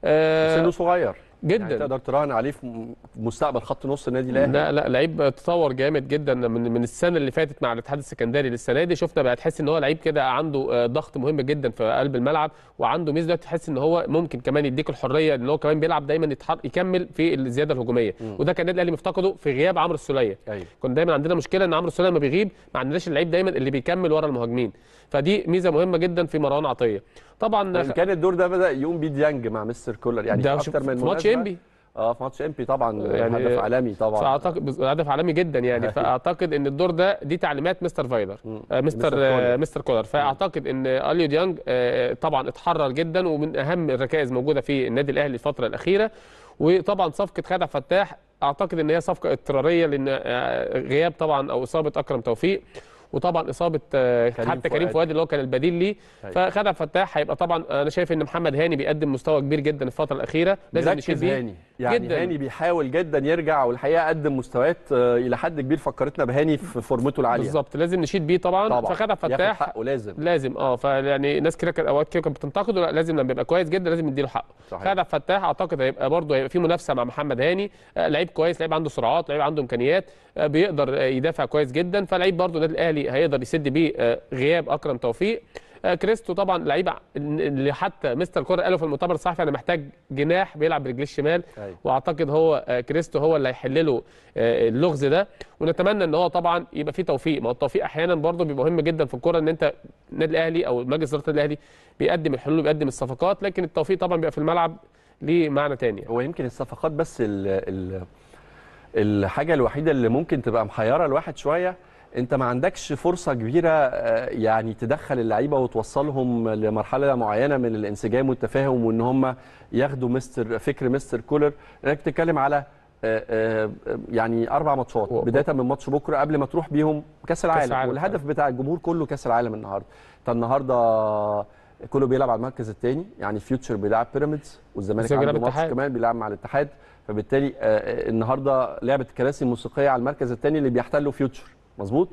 آه سنه صغير جدا يعني تقدر تراهن عليه في مستقبل خط نص النادي الاهلي لا لا لعيب تطور جامد جدا من من السنه اللي فاتت مع الاتحاد السكندري للسنه دي شفنا بقى تحس ان هو لعيب كده عنده ضغط مهم جدا في قلب الملعب وعنده ميزه دلوقتي تحس ان هو ممكن كمان يديك الحريه ان هو كمان بيلعب دايما يتحر... يكمل في الزياده الهجوميه م. وده كان النادي الاهلي مفتقده في غياب عمرو السوليه أيوه. كنا دايما عندنا مشكله ان عمرو السوليه لما بيغيب ما عندناش اللعيب دايما اللي بيكمل ورا المهاجمين فدي ميزه مهمه جدا في مروان عطيه طبعا كان الدور ده بدا يقوم بيه ديانج مع مستر كولر يعني ده اكتر من في ماتش انبي اه في ماتش امبي طبعا يعني هدف عالمي طبعا فاعتقد هدف عالمي جدا يعني فاعتقد ان الدور ده دي تعليمات مستر فايلر آه مستر آه مستر كولر فاعتقد ان اليو ديانج آه طبعا اتحرر جدا ومن اهم الركائز موجوده في النادي الاهلي الفتره الاخيره وطبعا صفقه خالد فتاح اعتقد ان هي صفقه اضطراريه لان غياب طبعا او اصابه اكرم توفيق وطبعا اصابه آه، كريم حتى كريم فؤاد. فؤاد اللي هو كان البديل ليه أيوة. فخالد عبد الفتاح هيبقى طبعا انا شايف ان محمد هاني بيقدم مستوى كبير جدا الفتره الاخيره لازم نشيد مركز بيه هاني يعني جداً. هاني بيحاول جدا يرجع والحقيقه قدم مستويات آه، الى حد كبير فكرتنا بهاني في فورمته العاليه بالظبط لازم نشيد بيه طبعا, طبعا فخالد عبد ياخد الفتاح حقه لازم لازم اه فيعني ناس كده كانت اوقات كده كانت بتنتقده لا لازم لما يبقى كويس جدا لازم نديله حقه صحيح. خالد عبد الفتاح اعتقد هيبقى برضه هيبقى في منافسه مع محمد هاني آه لعيب كويس لعيب عنده سرعات لعيب عنده امكانيات آه بيقدر آه يدافع كويس جدا فلعيب برضه النادي الاهلي هيقدر يسد بيه آه غياب اكرم توفيق آه كريستو طبعا لعيب ع- اللي حتى مستر كوره قاله في المؤتمر الصحفي انا محتاج جناح بيلعب برجليه الشمال أيوة. واعتقد هو آه، كريستو هو اللي هيحل له آه، اللغز ده ونتمنى ان هو طبعا يبقى فيه توفيق ما هو التوفيق احيانا برضه بيبقى مهم جدا في الكوره ان انت النادي الاهلي او مجلس اداره النادي الاهلي بيقدم الحلول بيقدم الصفقات لكن التوفيق طبعا بيبقى في الملعب ليه معنى تاني هو يمكن الصفقات بس ال ال الحاجه الوحيده اللي ممكن تبقى محيره الواحد شويه انت ما عندكش فرصه كبيره آه، يعني تدخل اللعيبه وتوصلهم لمرحله معينه من الانسجام والتفاهم وان هم ياخدوا مستر فكر مستر كولر انك بتتكلم على آه، آه، يعني اربع ماتشات و- بدايه من ماتش بكره قبل ما تروح بيهم كاس العالم, العالم والهدف بتاع الجمهور كله كاس العالم النهارده انت النهارده كله بيلعب على المركز الثاني يعني فيوتشر بيلعب بيراميدز والزمالك والزمالك عنده بيلعب ماتش الاتحاد. كمان بيلعب مع الاتحاد فبالتالي آه، آه، النهارده لعبه كراسي موسيقيه على المركز الثاني اللي بيحتله فيوتشر مظبوط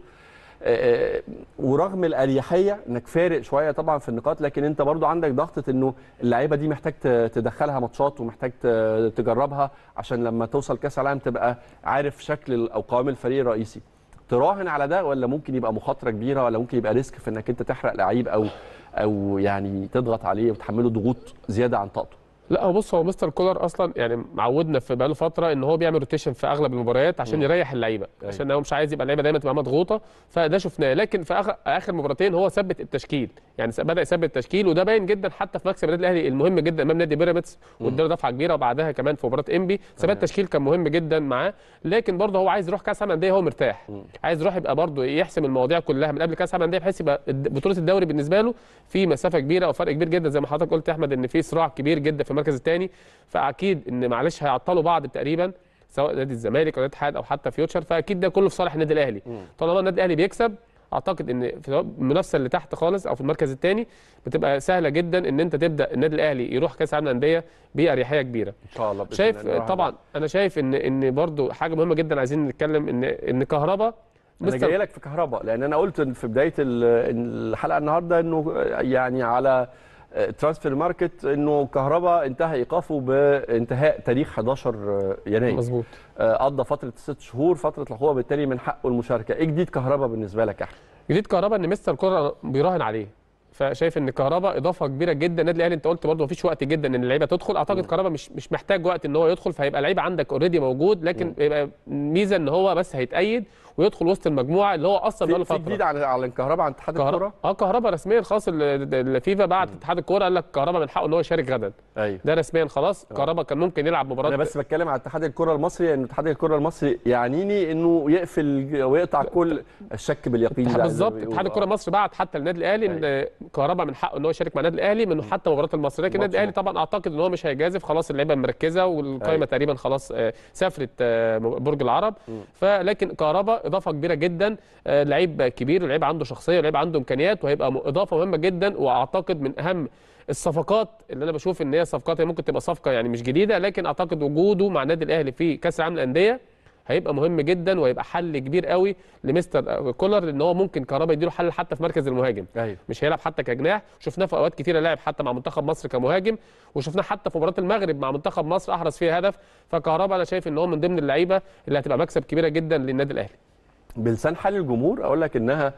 آه، آه، ورغم الاريحيه انك فارق شويه طبعا في النقاط لكن انت برضو عندك ضغطه انه اللعيبه دي محتاج ت- تدخلها ماتشات ومحتاج ت- تجربها عشان لما توصل كاس العالم تبقى عارف شكل ال- او قوام الفريق الرئيسي تراهن على ده ولا ممكن يبقى مخاطره كبيره ولا ممكن يبقى ريسك في انك انت تحرق لعيب او او يعني تضغط عليه وتحمله ضغوط زياده عن طاقته لا هو بص هو مستر كولر اصلا يعني معودنا في بقاله فتره ان هو بيعمل روتيشن في اغلب المباريات عشان مم. يريح اللعيبه أيوة. عشان هو مش عايز يبقى اللعيبه دايما تبقى مضغوطه فده شفناه لكن في اخر اخر مباراتين هو ثبت التشكيل يعني بدا يثبت التشكيل وده باين جدا حتى في مكسب النادي الاهلي المهم جدا امام نادي بيراميدز واداله دفعه كبيره وبعدها كمان في مباراه انبي ثبات التشكيل كان مهم جدا معاه لكن برضه هو عايز يروح كاس العالم للانديه هو مرتاح عايز يروح يبقى برضه يحسم المواضيع كلها من قبل كاس العالم للانديه بحيث يبقى الد- بطوله الدوري بالنسبه له في مسافه كبيره او فرق كبير جدا زي ما حضرتك قلت يا احمد ان في صراع كبير جدا في المركز الثاني فاكيد ان معلش هيعطلوا بعض تقريبا سواء نادي الزمالك او نادي الاتحاد او حتى فيوتشر فاكيد ده كله في صالح النادي الاهلي طالما النادي الاهلي بيكسب اعتقد ان في المنافسه اللي تحت خالص او في المركز الثاني بتبقى سهله جدا ان انت تبدا النادي الاهلي يروح كاس العالم للانديه باريحيه كبيره ان شاء الله بإذن شايف الله نروح طبعا انا شايف ان ان برضو حاجه مهمه جدا عايزين نتكلم ان ان كهربا انا جاي لك في كهرباء لان انا قلت في بدايه ال- الحلقه النهارده انه يعني على ترانسفير ماركت انه كهرباء انتهى ايقافه بانتهاء تاريخ 11 يناير مظبوط آه، قضى فتره ست شهور فتره العقوبه بالتالي من حقه المشاركه ايه جديد كهرباء بالنسبه لك يا احمد جديد كهربا ان مستر كولر بيراهن عليه فشايف ان كهربا اضافه كبيره جدا النادي الاهلي انت قلت برضه مفيش وقت جدا ان اللعيبه تدخل اعتقد كهربا مش مش محتاج وقت ان هو يدخل فهيبقى لعيب عندك اوريدي موجود لكن يبقى ميزه ان هو بس هيتأيد ويدخل وسط المجموعه اللي هو اصلا في, بقاله في فتره جديد عن عن كهرباء عن اتحاد كهربا الكوره اه كهربا رسميا خلاص ال- ال- الفيفا بعت اتحاد الكوره قال لك كهربا من حقه ان هو يشارك غدا ايوه ده رسميا خلاص كهربا كان ممكن يلعب مباراه انا بس بتكلم على اتحاد الكره المصري ان اتحاد الكره المصري يعنيني انه يقفل ويقطع كل الشك باليقين ده بالظبط زي ما اتحاد بيقولوا. الكره المصري بعت حتى النادي الاهلي ان كهربا من حقه ان هو يشارك مع النادي الاهلي من حتى مباراه المصري لكن النادي الاهلي طبعا اعتقد ان هو مش هيجازف خلاص اللعيبه مركزه والقائمه أيوة. تقريبا خلاص آه، سافرت آه، برج العرب فلكن كهربا اضافه كبيره جدا آه، لعيب كبير لعيب عنده شخصيه لعيب عنده امكانيات وهيبقى م- اضافه مهمه جدا واعتقد من اهم الصفقات اللي انا بشوف ان هي صفقات هي ممكن تبقى صفقه يعني مش جديده لكن اعتقد وجوده مع النادي الاهلي في كاس العالم للانديه هيبقى مهم جدا وهيبقى حل كبير قوي لمستر كولر لان هو ممكن كهربا يديله حل حتى في مركز المهاجم ايوه مش هيلعب حتى كجناح شفناه في اوقات كتيره لعب حتى مع منتخب مصر كمهاجم وشفناه حتى في مباراه المغرب مع منتخب مصر احرز فيها هدف فكهربا انا شايف ان هو من ضمن اللعيبه اللي هتبقى مكسب كبيره جدا للنادي الاهلي بلسان حال الجمهور اقول لك انها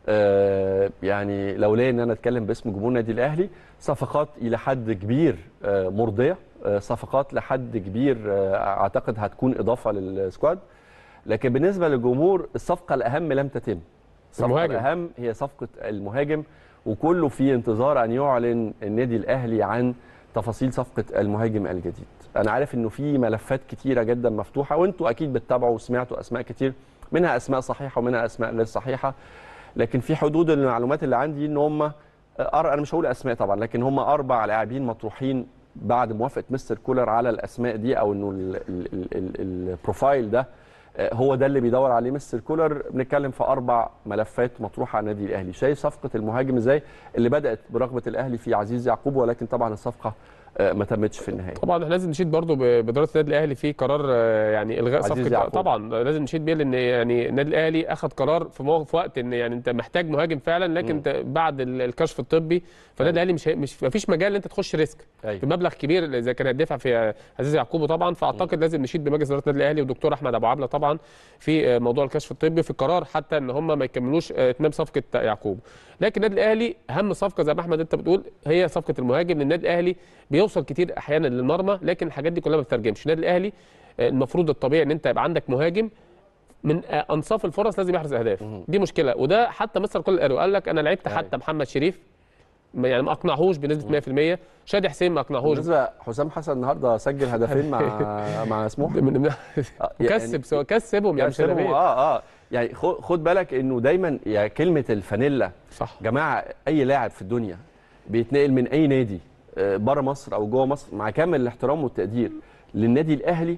آه، يعني لولا ان انا اتكلم باسم جمهور النادي الاهلي صفقات الى حد كبير آه، مرضيه آه، صفقات لحد كبير آه، اعتقد هتكون اضافه للسكواد لكن بالنسبه للجمهور الصفقه الاهم لم تتم الصفقه المهاجم. الاهم هي صفقه المهاجم وكله في انتظار ان يعلن النادي الاهلي عن تفاصيل صفقه المهاجم الجديد انا عارف انه في ملفات كتيره جدا مفتوحه وانتوا اكيد بتتابعوا وسمعتوا اسماء كتير منها اسماء صحيحه ومنها اسماء غير صحيحه لكن في حدود المعلومات اللي عندي ان هم أر... انا مش هقول اسماء طبعا لكن هم اربع لاعبين مطروحين بعد موافقه مستر كولر على الاسماء دي او انه ال- ال- ال- ال- البروفايل ده آه، هو ده اللي بيدور عليه مستر كولر بنتكلم في اربع ملفات مطروحه على النادي الاهلي شايف صفقه المهاجم ازاي اللي بدات برغبه الاهلي في عزيز يعقوب ولكن طبعا الصفقه آه، ما تمتش في النهايه طبعا احنا لازم نشيد برضو ب- باداره النادي الاهلي في قرار آه، يعني الغاء عزيز صفقه يعقوب. طبعا لازم نشيد بيه لان يعني النادي الاهلي اخذ قرار في موقف وقت ان يعني انت محتاج مهاجم فعلا لكن انت بعد ال- الكشف الطبي فالنادي الاهلي مش هي- مش ما فيش مجال ان انت تخش ريسك أيوة. بمبلغ كبير اذا كان هيدفع في آه، عزيز يعقوب طبعا فاعتقد لازم نشيد بمجلس اداره النادي الاهلي والدكتور احمد ابو عبله طبعا في آه، موضوع الكشف الطبي في قرار حتى ان هم ما يكملوش آه، اتمام صفقه يعقوب لكن النادي الاهلي اهم صفقه زي ما احمد انت بتقول هي صفقه المهاجم لان النادي الاهلي بيوصل كتير احيانا للمرمى لكن الحاجات دي كلها ما بتترجمش النادي الاهلي آه، المفروض الطبيعي ان انت يبقى عندك مهاجم من آه، انصاف الفرص لازم يحرز اهداف دي مشكله وده حتى مستر كل قالوا قال لك انا لعبت حتى محمد شريف ما- يعني ما اقنعهوش بنسبه 100% شادي حسين ما اقنعهوش بالنسبه حسام حسن النهارده سجل هدفين مع مع سموح من من آه، يعني- كسب سواء كسبهم يعني مش كسبهم، هدفين. اه اه يعني خد خد بالك انه دايما يعني كلمه الفانيلا صح جماعه اي لاعب في الدنيا بيتنقل من اي نادي بره مصر او جوه مصر مع كامل الاحترام والتقدير للنادي الاهلي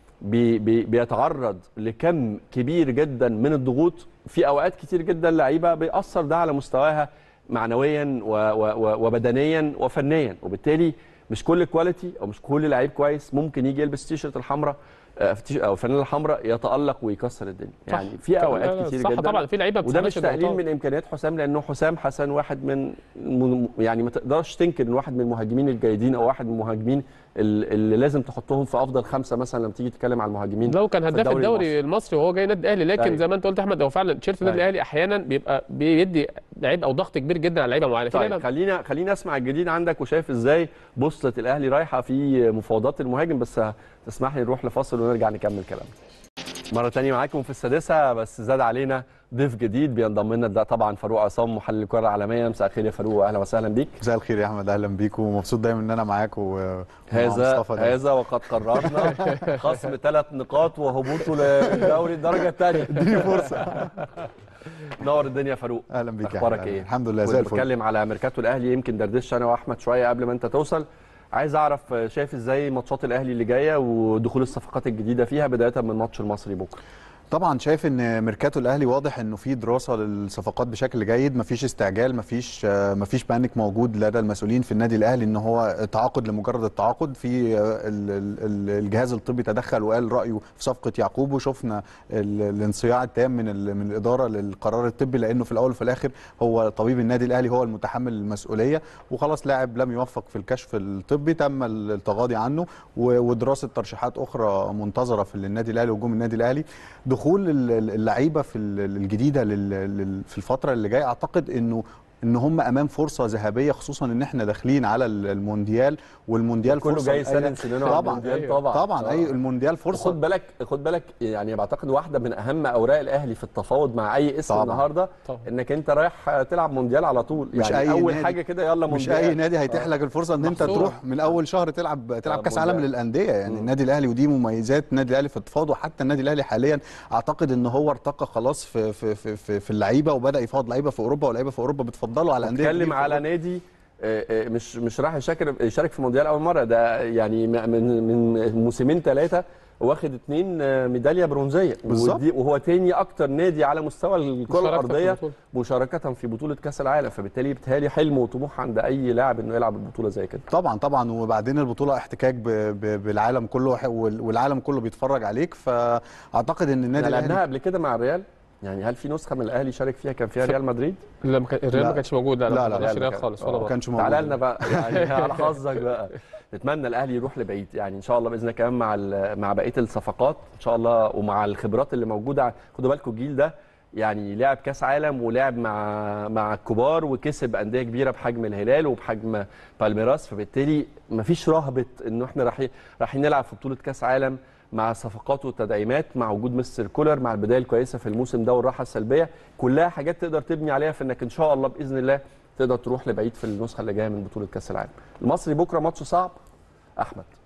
بي بي بيتعرض لكم كبير جدا من الضغوط في اوقات كتير جدا لعيبه بيأثر ده على مستواها معنويا و و و وبدنيا وفنيا وبالتالي مش كل كواليتي او مش كل لعيب كويس ممكن يجي يلبس تيشرت الحمراء آه، في تيش- او فانيلا الحمراء يتالق ويكسر الدنيا صح. يعني في لا، اوقات لا، كتير صح جدا طبعا في لعيبه وده مش بتستغل تقليل الضغوطات. من امكانيات حسام لانه حسام حسن واحد من من- يعني ما تقدرش تنكر ان واحد من المهاجمين الجيدين او واحد من المهاجمين ال- اللي لازم تحطهم في افضل خمسه مثلا لما تيجي تتكلم على المهاجمين لو كان في هداف الدوري الدوري المصري وهو جاي النادي الاهلي لكن أيوة. زي ما انت قلت يا احمد هو فعلا تيشيرت النادي أيوة. الاهلي احيانا بيبقى بيدي لعيب او ضغط كبير جدا على لعيبه معينه في طيب لعيبه خلينا خلينا اسمع الجديد عندك وشايف ازاي بوصله الاهلي رايحه في مفاوضات المهاجم بس تسمح لي نروح لفاصل ونرجع نكمل كلامنا مرة تانية معاكم في السادسة بس زاد علينا ضيف جديد بينضم لنا ده طبعا فاروق عصام محلل الكرة العالمية مساء الخير يا فاروق اهلا وسهلا بيك مساء الخير يا احمد اهلا بيك ومبسوط دايما ان انا معاك و ومع هذا مصطفى دايما. هذا وقد قررنا خصم ثلاث نقاط وهبوطه للدوري الدرجة الثانية اديني فرصة نور الدنيا يا فاروق اهلا بيك يا اخبارك أحمد. ايه؟ الحمد لله زي كنت الفل بتكلم على ميركاتو الاهلي يمكن دردشت انا واحمد شويه قبل ما انت توصل عايز اعرف شايف ازاي ماتشات الاهلي اللي جايه ودخول الصفقات الجديده فيها بدايه من ماتش المصري بكره طبعا شايف ان ميركاتو الاهلي واضح انه في دراسه للصفقات بشكل جيد مفيش استعجال مفيش آه، مفيش بانيك موجود لدى المسؤولين في النادي الاهلي ان هو تعاقد لمجرد التعاقد في آه، ال- ال- ال- الجهاز الطبي تدخل وقال رايه في صفقه يعقوب وشفنا ال- الانصياع التام من ال- من الاداره للقرار الطبي لانه في الاول وفي الاخر هو طبيب النادي الاهلي هو المتحمل المسؤوليه وخلاص لاعب لم يوفق في الكشف الطبي تم التغاضي عنه و- ودراسه ترشيحات اخرى منتظره في النادي الاهلي وهجوم النادي الاهلي دخول ال- ال- اللعيبه في ال- الجديده لل- لل- في الفتره اللي جايه اعتقد انه ان هم امام فرصه ذهبيه خصوصا ان احنا داخلين على ال- المونديال والمونديال كله فرصه جاي لأي- سنن سنينه على طبعا المونديال طبعا طبعا اي المونديال فرصه خد بالك خد بالك يعني بعتقد واحده من اهم اوراق الاهلي في التفاوض مع اي اسم طبعاً. النهارده طبعاً. انك انت رايح تلعب مونديال على طول مش يعني أي اول نادي- حاجه كده يلا مش مونديال اي نادي هيتيح لك الفرصه ان انت محصورة. تروح من اول شهر تلعب تلعب كاس عالم مونديال. للانديه يعني مم. النادي الاهلي ودي مميزات النادي الاهلي في التفاوض وحتى النادي الاهلي حاليا اعتقد ان هو ارتقى خلاص في في في في, في اللعيبه وبدا يفاوض لعيبه في اوروبا ولاعيبه في اوروبا بتفضلوا على انديه بتكلم كتير في على أوروبا. نادي آه، آه، مش مش راح يشارك يشارك في المونديال اول مره ده يعني م- من من موسمين ثلاثه واخد اتنين آه، ميداليه برونزيه بالظبط. ودي- وهو تاني اكتر نادي على مستوى الكره مشاركة في الارضيه البطولة. مشاركه في بطوله كاس العالم فبالتالي بيتهيألي حلم وطموح عند اي لاعب انه يلعب البطوله زي كده طبعا طبعا وبعدين البطوله احتكاك ب- ب- بالعالم كله وح- وال- والعالم كله بيتفرج عليك فاعتقد ان النادي احنا لعبناها الاهلي قبل كده مع الريال يعني هل في نسخه من الاهلي شارك فيها كان فيها ف- ريال مدريد لا ما كان- الريال لا. ما كانش موجود لا لا، لا لا، لا لا، ريال كان- خالص آه، ولا ما مرة. كانش موجود تعالى لنا بقى يعني على حظك بقى نتمنى الاهلي يروح لبعيد يعني ان شاء الله باذن الله كمان مع ال- مع بقيه الصفقات ان شاء الله ومع الخبرات اللي موجوده خدوا بالكم الجيل ده يعني لعب كاس عالم ولعب مع مع الكبار وكسب انديه كبيره بحجم الهلال وبحجم بالميراس فبالتالي مفيش رهبه انه احنا رايحين رايحين نلعب في بطوله كاس عالم مع صفقات والتدعيمات مع وجود مستر كولر مع البدايه الكويسه في الموسم ده والراحه السلبيه كلها حاجات تقدر تبني عليها في انك ان شاء الله باذن الله تقدر تروح لبعيد في النسخه اللي جايه من بطوله كاس العالم المصري بكره ماتش صعب احمد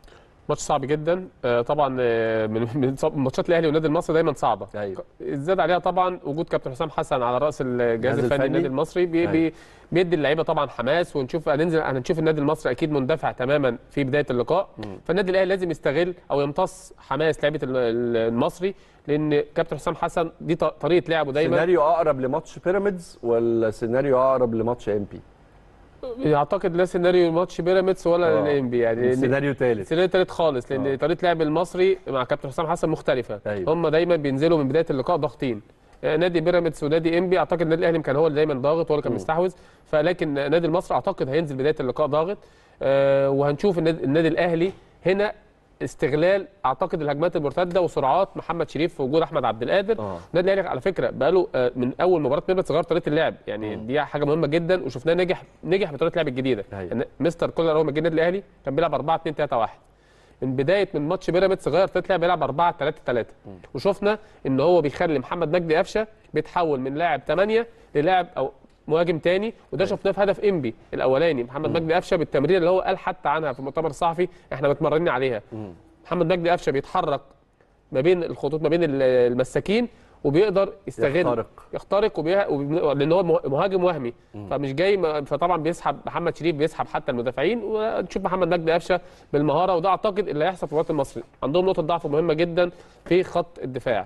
ماتش صعب جدا آه، طبعا آه، من من صعب- ماتشات الاهلي والنادي المصري دايما صعبه أيوة. زاد عليها طبعا وجود كابتن حسام حسن على راس الجهاز الجهاز الفني الفني. النادي المصري بي أيوة. بي بيدي اللعيبه طبعا حماس ونشوف هننزل هنشوف النادي المصري اكيد مندفع تماما في بدايه اللقاء فالنادي الاهلي لازم يستغل او يمتص حماس لعيبه ال- ال- المصري لان كابتن حسام حسن دي ط- طريقه لعبه دايما سيناريو اقرب لماتش بيراميدز ولا سيناريو اقرب لماتش ام بي اعتقد لا سيناريو ماتش بيراميدز ولا آه. الانبي يعني لأن- سيناريو ثالث سيناريو تالت خالص لان آه. طريقه لعب المصري مع كابتن حسام حسن مختلفه أيوة. هم دايما بينزلوا من بدايه اللقاء ضاغطين آه، نادي بيراميدز ونادي انبي اعتقد النادي الاهلي كان هو اللي دايما ضاغط هو اللي كان مستحوذ فلكن نادي المصري اعتقد هينزل بدايه اللقاء ضاغط آه، وهنشوف النادي, النادي الاهلي هنا استغلال اعتقد الهجمات المرتده وسرعات محمد شريف في وجود احمد عبد القادر آه. النادي الاهلي على فكره بقاله آه، من اول مباراه بيراميدز غير طريقه اللعب يعني دي حاجه مهمه جدا وشفناه نجح نجح بطريقه اللعب الجديده أيوة. يعني مستر كولر اول ما جه النادي الاهلي كان بيلعب 4 2 3 1 من بدايه من ماتش بيراميدز غير طريقه لعب بيلعب 4 3 3 وشفنا ان هو بيخلي محمد مجدي قفشه بيتحول من لاعب 8 للاعب او مهاجم تاني وده شفناه في هدف انبي الاولاني محمد مجدي قفشه بالتمرير اللي هو قال حتى عنها في المؤتمر الصحفي احنا متمرنين عليها محمد مجدي قفشه بيتحرك ما بين الخطوط ما بين ال- المساكين وبيقدر يستغل يخترق. يخترق وبي... وبي... لان هو مه- مهاجم وهمي فمش جاي م... فطبعا بيسحب محمد شريف بيسحب حتى المدافعين ونشوف محمد مجدي قفشه بالمهاره وده اعتقد اللي هيحصل في الوقت المصري عندهم نقطه ضعف مهمه جدا في خط الدفاع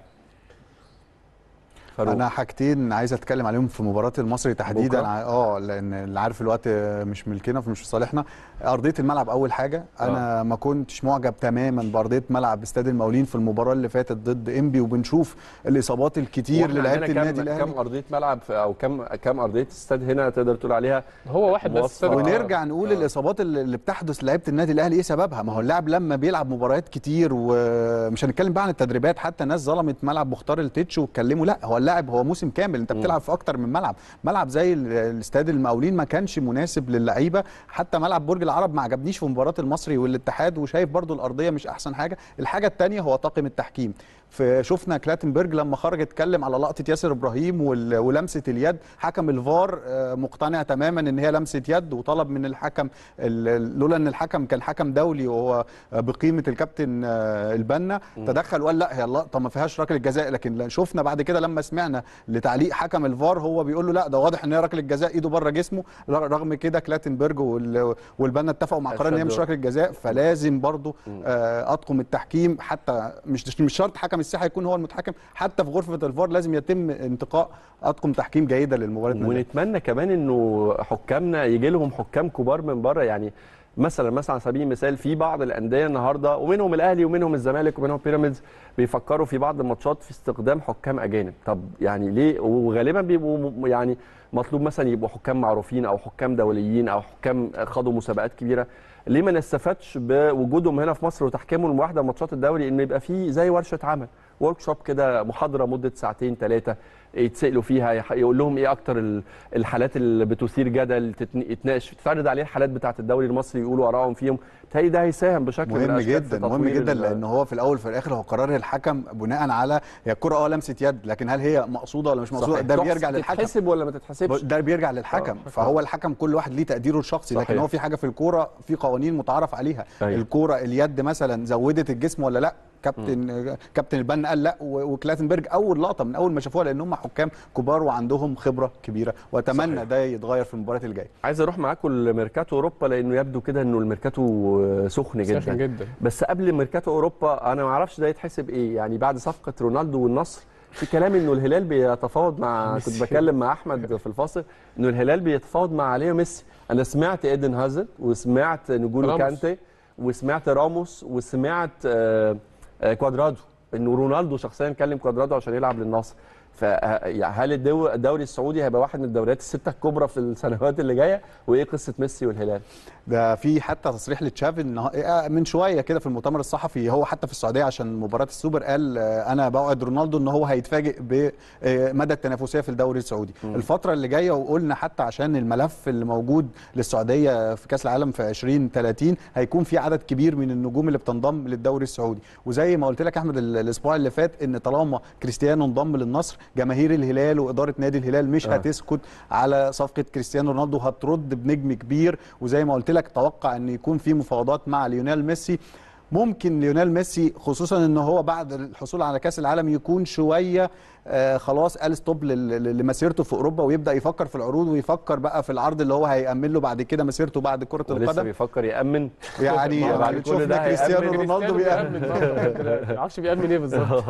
فاروق. انا حاجتين عايز اتكلم عليهم في مباراه المصري تحديدا بكرة؟ ع- اه لان اللي عارف الوقت مش ملكنا فمش في صالحنا ارضيه الملعب اول حاجه انا ما كنتش معجب تماما بارضيه ملعب استاد المقاولين في المباراه اللي فاتت ضد انبي وبنشوف الاصابات الكتير وإحنا للاعيبه عندنا النادي كام الاهلي كام ارضيه ملعب في- او كام كام ارضيه استاد هنا تقدر تقول عليها هو واحد بس موصل. صدق. ونرجع نقول آه. الاصابات اللي اللي بتحدث لعيبه النادي الاهلي ايه سببها ما هو اللاعب لما بيلعب مباريات كتير ومش هنتكلم بقى عن التدريبات حتى ناس ظلمت ملعب مختار التتش واتكلموا لا هو اللاعب هو موسم كامل انت بتلعب في اكتر من ملعب ملعب زي ال- الاستاد المقاولين ما كانش مناسب للعيبه حتى ملعب برج العرب ما عجبنيش في مباراه المصري والاتحاد وشايف برضو الارضيه مش احسن حاجه الحاجه الثانيه هو طاقم التحكيم فشفنا كلاتنبرج لما خرج اتكلم على لقطه ياسر ابراهيم وال- ولمسه اليد حكم الفار آه، مقتنع تماما ان هي لمسه يد وطلب من الحكم ال- ال- لولا ان الحكم كان حكم دولي وهو آه، بقيمه الكابتن آه، البنا تدخل وقال لا هي اللقطه ما فيهاش ركله جزاء لكن شفنا بعد كده لما سمعنا لتعليق حكم الفار هو بيقول له لا ده واضح ان هي ركله جزاء ايده بره جسمه رغم كده كلاتنبرج وال- والبنا اتفقوا مع قرار ان هي مش أشهدوا. ركله جزاء فلازم برضو آه، اطقم التحكيم حتى مش مش شرط حكم الساحه يكون هو المتحكم حتى في غرفه الفار لازم يتم انتقاء اطقم تحكيم جيده للمباراه النهائية. ونتمنى كمان انه حكامنا يجي لهم حكام كبار من بره يعني مثلا مثلا على سبيل المثال في بعض الانديه النهارده ومنهم الاهلي ومنهم الزمالك ومنهم بيراميدز بيفكروا في بعض الماتشات في استخدام حكام اجانب طب يعني ليه وغالبا بيبقوا م- يعني مطلوب مثلا يبقوا حكام معروفين او حكام دوليين او حكام خاضوا مسابقات كبيره ليه ما نستفادش بوجودهم هنا في مصر وتحكيمهم لواحده من ماتشات الدوري ان يبقى في زي ورشه عمل ورك شوب كده محاضره مده ساعتين ثلاثه يتسالوا فيها يح- يقول لهم ايه اكتر ال- الحالات اللي بتثير جدل تتن- يتناقش تتعرض عليه الحالات بتاعه الدوري المصري يقولوا ارائهم فيهم تهيألي ده هيساهم بشكل من مهم الأشكال في جدا مهم تطوير جدا ال- لان هو في الاول وفي الاخر هو قرار الحكم بناء على هي الكره اه لمسه يد لكن هل هي مقصوده ولا مش مقصوده صحيح. ده تحس- بيرجع للحكم تتحسب ولا ما تتحسبش ده بيرجع للحكم آه. فهو الحكم كل واحد ليه تقديره الشخصي لكن صحيح. هو في حاجه في الكوره في قوانين متعارف عليها أيوة. الكوره اليد مثلا زودت الجسم ولا لا كابتن كابتن البنا قال لا و- وكلاتنبرج اول لقطه من اول ما شافوها لان هم حكام كبار وعندهم خبره كبيره واتمنى صحيح. ده يتغير في المباريات الجايه عايز اروح معاكم لميركاتو اوروبا لانه يبدو كده انه الميركاتو سخن جدا ساخن جدا بس قبل ميركاتو اوروبا انا ما اعرفش ده يتحسب ايه يعني بعد صفقه رونالدو والنصر في كلام انه الهلال بيتفاوض مع كنت ميسي. بكلم مع احمد في الفاصل انه الهلال بيتفاوض مع ليو ميسي انا سمعت ايدن هازارد وسمعت نجولو راموس. كانتي وسمعت راموس وسمعت آه، آه، كوادرادو انه رونالدو شخصيا كلم كوادرادو عشان يلعب للنصر فهل الدو- الدوري السعودي هيبقى واحد من الدوريات السته الكبرى في السنوات اللي جايه وايه قصه ميسي والهلال ده في حتى تصريح لتشافي النها- آه، من شويه كده في المؤتمر الصحفي هو حتى في السعوديه عشان مباراه السوبر قال آه، انا بوعد رونالدو ان هو هيتفاجئ بمدى التنافسيه في الدوري السعودي الفتره اللي جايه وقلنا حتى عشان الملف اللي موجود للسعوديه في كاس العالم في 2030 هيكون في عدد كبير من النجوم اللي بتنضم للدوري السعودي وزي ما قلت لك احمد ال- الاسبوع اللي فات ان طالما كريستيانو انضم للنصر جماهير الهلال واداره نادي الهلال مش آه. هتسكت على صفقه كريستيانو رونالدو هترد بنجم كبير وزي ما قلت لك توقع ان يكون في مفاوضات مع ليونيل ميسي ممكن ليونيل ميسي خصوصا ان هو بعد الحصول على كاس العالم يكون شويه آه خلاص قال ستوب لل- لمسيرته في اوروبا ويبدا يفكر في العروض ويفكر بقى في العرض اللي هو هيأمن له بعد كده مسيرته بعد كره ولسه القدم بيفكر يامن يعني ما هو بعد يعني كل شفنا ده كريستيانو هيأمن. رونالدو بيأمن ما اعرفش بيأمن ايه بالظبط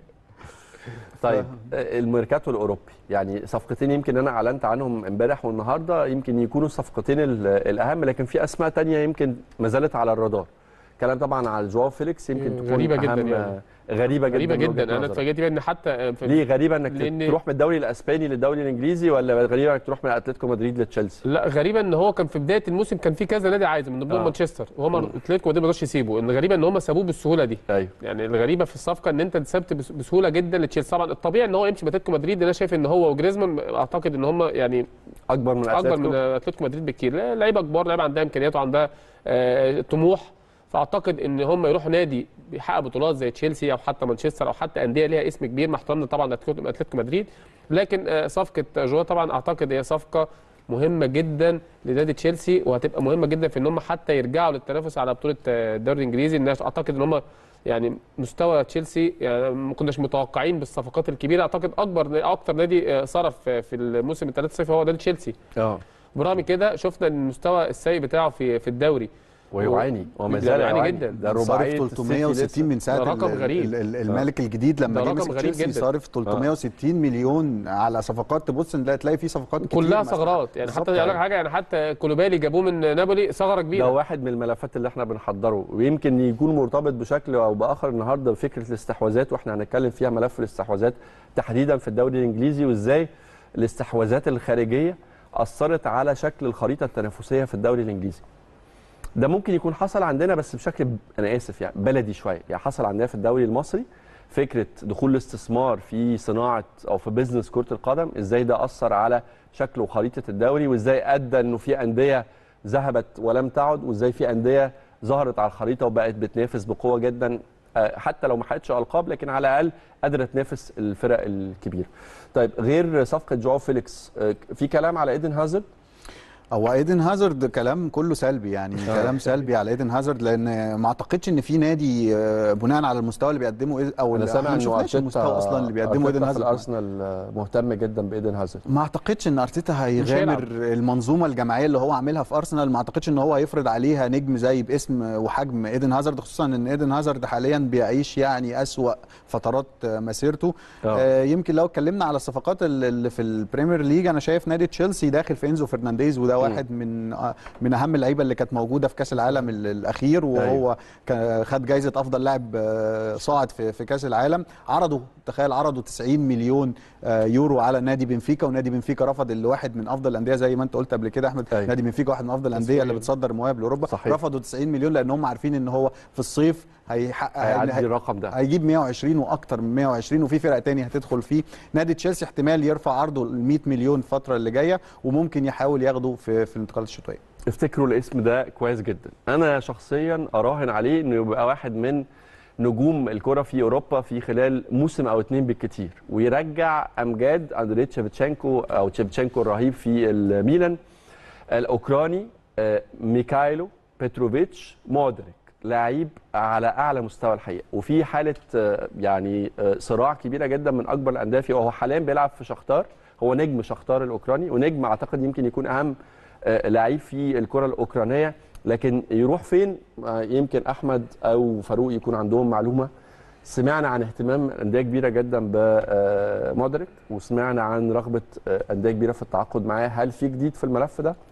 طيب الميركاتو الاوروبي يعني صفقتين يمكن انا اعلنت عنهم امبارح والنهارده يمكن يكونوا الصفقتين ال- الاهم لكن في اسماء تانية يمكن ما زالت على الرادار كلام طبعا على جواو فيليكس يمكن تكون غريبة جداً أهم- يعني. غريبه جدا غريبه من وجهة جدا انا نظرك. اتفاجئت بيها ان حتى في ليه غريبه انك لأن- تروح من الدوري الاسباني للدوري الانجليزي ولا غريبه انك تروح من اتلتيكو مدريد لتشيلسي لا غريبه ان هو كان في بدايه الموسم كان في كذا نادي عايزه من ضمنهم آه. مانشستر وهم اتلتيكو مدريد ما رضاش يسيبه ان غريبه ان هم سابوه بالسهوله دي ايوه يعني الغريبه في الصفقه ان انت سبت بس- بسهوله جدا لتشيلسي طبعا الطبيعي ان هو يمشي باتلتيكو مدريد لأن انا شايف ان هو وجريزمان اعتقد ان هم يعني اكبر من اكبر اتلتيكو من اتلتيكو مدريد بكتير لا، لعيبه كبار لعيبه عندها امكانيات وعندها آه، طموح فاعتقد ان هم يروحوا نادي بيحقق بطولات زي تشيلسي او حتى مانشستر او حتى انديه ليها اسم كبير مع احترامنا طبعا لاتلتيكو اتلتيكو مدريد لكن آه، صفقه جوا طبعا اعتقد هي صفقه مهمه جدا لنادي تشيلسي وهتبقى مهمه جدا في ان هم حتى يرجعوا للتنافس على بطوله آه، الدوري الانجليزي الناس اعتقد ان هم يعني مستوى تشيلسي يعني ما كناش متوقعين بالصفقات الكبيره اعتقد اكبر اكتر نادي آه، صرف آه، في الموسم الثلاث صيف هو نادي تشيلسي اه برغم كده شفنا ان المستوى السيء بتاعه في في الدوري ويعاني وما ده زال بيعاني يعاني جدا. ده رباعيه صارف 360 من ساعه ده رقم ال- غريب. ال- ال- الملك الجديد لما ده جه رقم مسك غريب تشيلسي جدا. صارف 360 مليون على صفقات تبص ان تلاقي في صفقات كتير كلها مثلاً. ثغرات يعني بالظبط حتى اقول لك حاجه يعني حتى كولوبالي جابوه من نابولي ثغره ده كبيره واحد من الملفات اللي احنا بنحضره ويمكن يكون مرتبط بشكل او باخر النهارده بفكره الاستحواذات واحنا هنتكلم فيها ملف الاستحواذات تحديدا في الدوري الانجليزي وازاي الاستحواذات الخارجيه اثرت على شكل الخريطه التنافسيه في الدوري الانجليزي. ده ممكن يكون حصل عندنا بس بشكل ب- انا اسف يعني بلدي شويه يعني حصل عندنا في الدوري المصري فكره دخول الاستثمار في صناعه او في بزنس كره القدم ازاي ده اثر على شكل وخريطه الدوري وازاي ادى انه في انديه ذهبت ولم تعد وازاي في انديه ظهرت على الخريطه وبقت بتنافس بقوه جدا آه، حتى لو ما حققتش القاب لكن على الاقل قادره تنافس الفرق الكبيره. طيب غير صفقه جواو فيليكس آه، في كلام على ايدن هازارد هو ايدن هازارد كلام كله سلبي يعني آه. كلام سلبي على ايدن هازارد لان ما اعتقدش ان في نادي آه، بناء على المستوى اللي بيقدمه إيد- او انا اللي- سامع إحنا ما انه شفناش المستوى ارتيتا اصلا اللي بيقدمه أرتيتا ايدن في هازارد الارسنال آه، مهتم جدا بايدن هازارد ما اعتقدش ان ارتيتا هيلعب. هيغامر المنظومه الجماعيه اللي هو عاملها في ارسنال ما اعتقدش ان هو هيفرض عليها نجم زي باسم وحجم ايدن هازارد خصوصا ان ايدن هازارد حاليا بيعيش يعني اسوا فترات مسيرته آه. آه يمكن لو اتكلمنا على الصفقات ال- اللي في البريمير ليج انا شايف نادي تشيلسي داخل في انزو فرنانديز وده واحد من آه، من اهم اللعيبه اللي كانت موجوده في كاس العالم ال- الاخير وهو كان- خد جايزه افضل لاعب آه، صاعد في في كاس العالم عرضوا تخيل عرضوا 90 مليون آه، يورو على نادي بنفيكا ونادي بنفيكا رفض اللي واحد من افضل الانديه زي ما انت قلت قبل كده احمد أيوة. نادي بنفيكا واحد من افضل الانديه اللي بتصدر مواهب لاوروبا صحيح. رفضوا 90 مليون لان هم عارفين ان هو في الصيف هيحقق هيعدي هي- الرقم ده هيجيب 120 واكتر من 120 وفي فرق تاني هتدخل فيه نادي تشيلسي احتمال يرفع عرضه ل 100 مليون الفتره اللي جايه وممكن يحاول ياخده في في الانتقالات الشتويه افتكروا الاسم ده كويس جدا انا شخصيا اراهن عليه انه يبقى واحد من نجوم الكره في اوروبا في خلال موسم او اتنين بالكتير ويرجع امجاد اندري تشيفتشينكو او تشيفتشينكو الرهيب في الميلان الاوكراني آه، ميكايلو بتروفيتش مودريك لعيب على اعلى مستوى الحقيقه وفي حاله آه، يعني آه، صراع كبيره جدا من اكبر الانديه فيه وهو حاليا بيلعب في شختار هو نجم شختار الاوكراني ونجم اعتقد يمكن يكون اهم آه، لعيب في الكره الاوكرانيه لكن يروح فين آه، يمكن احمد او فاروق يكون عندهم معلومه سمعنا عن اهتمام انديه كبيره جدا بمودريك وسمعنا عن رغبه آه، انديه كبيره في التعاقد معاه هل في جديد في الملف ده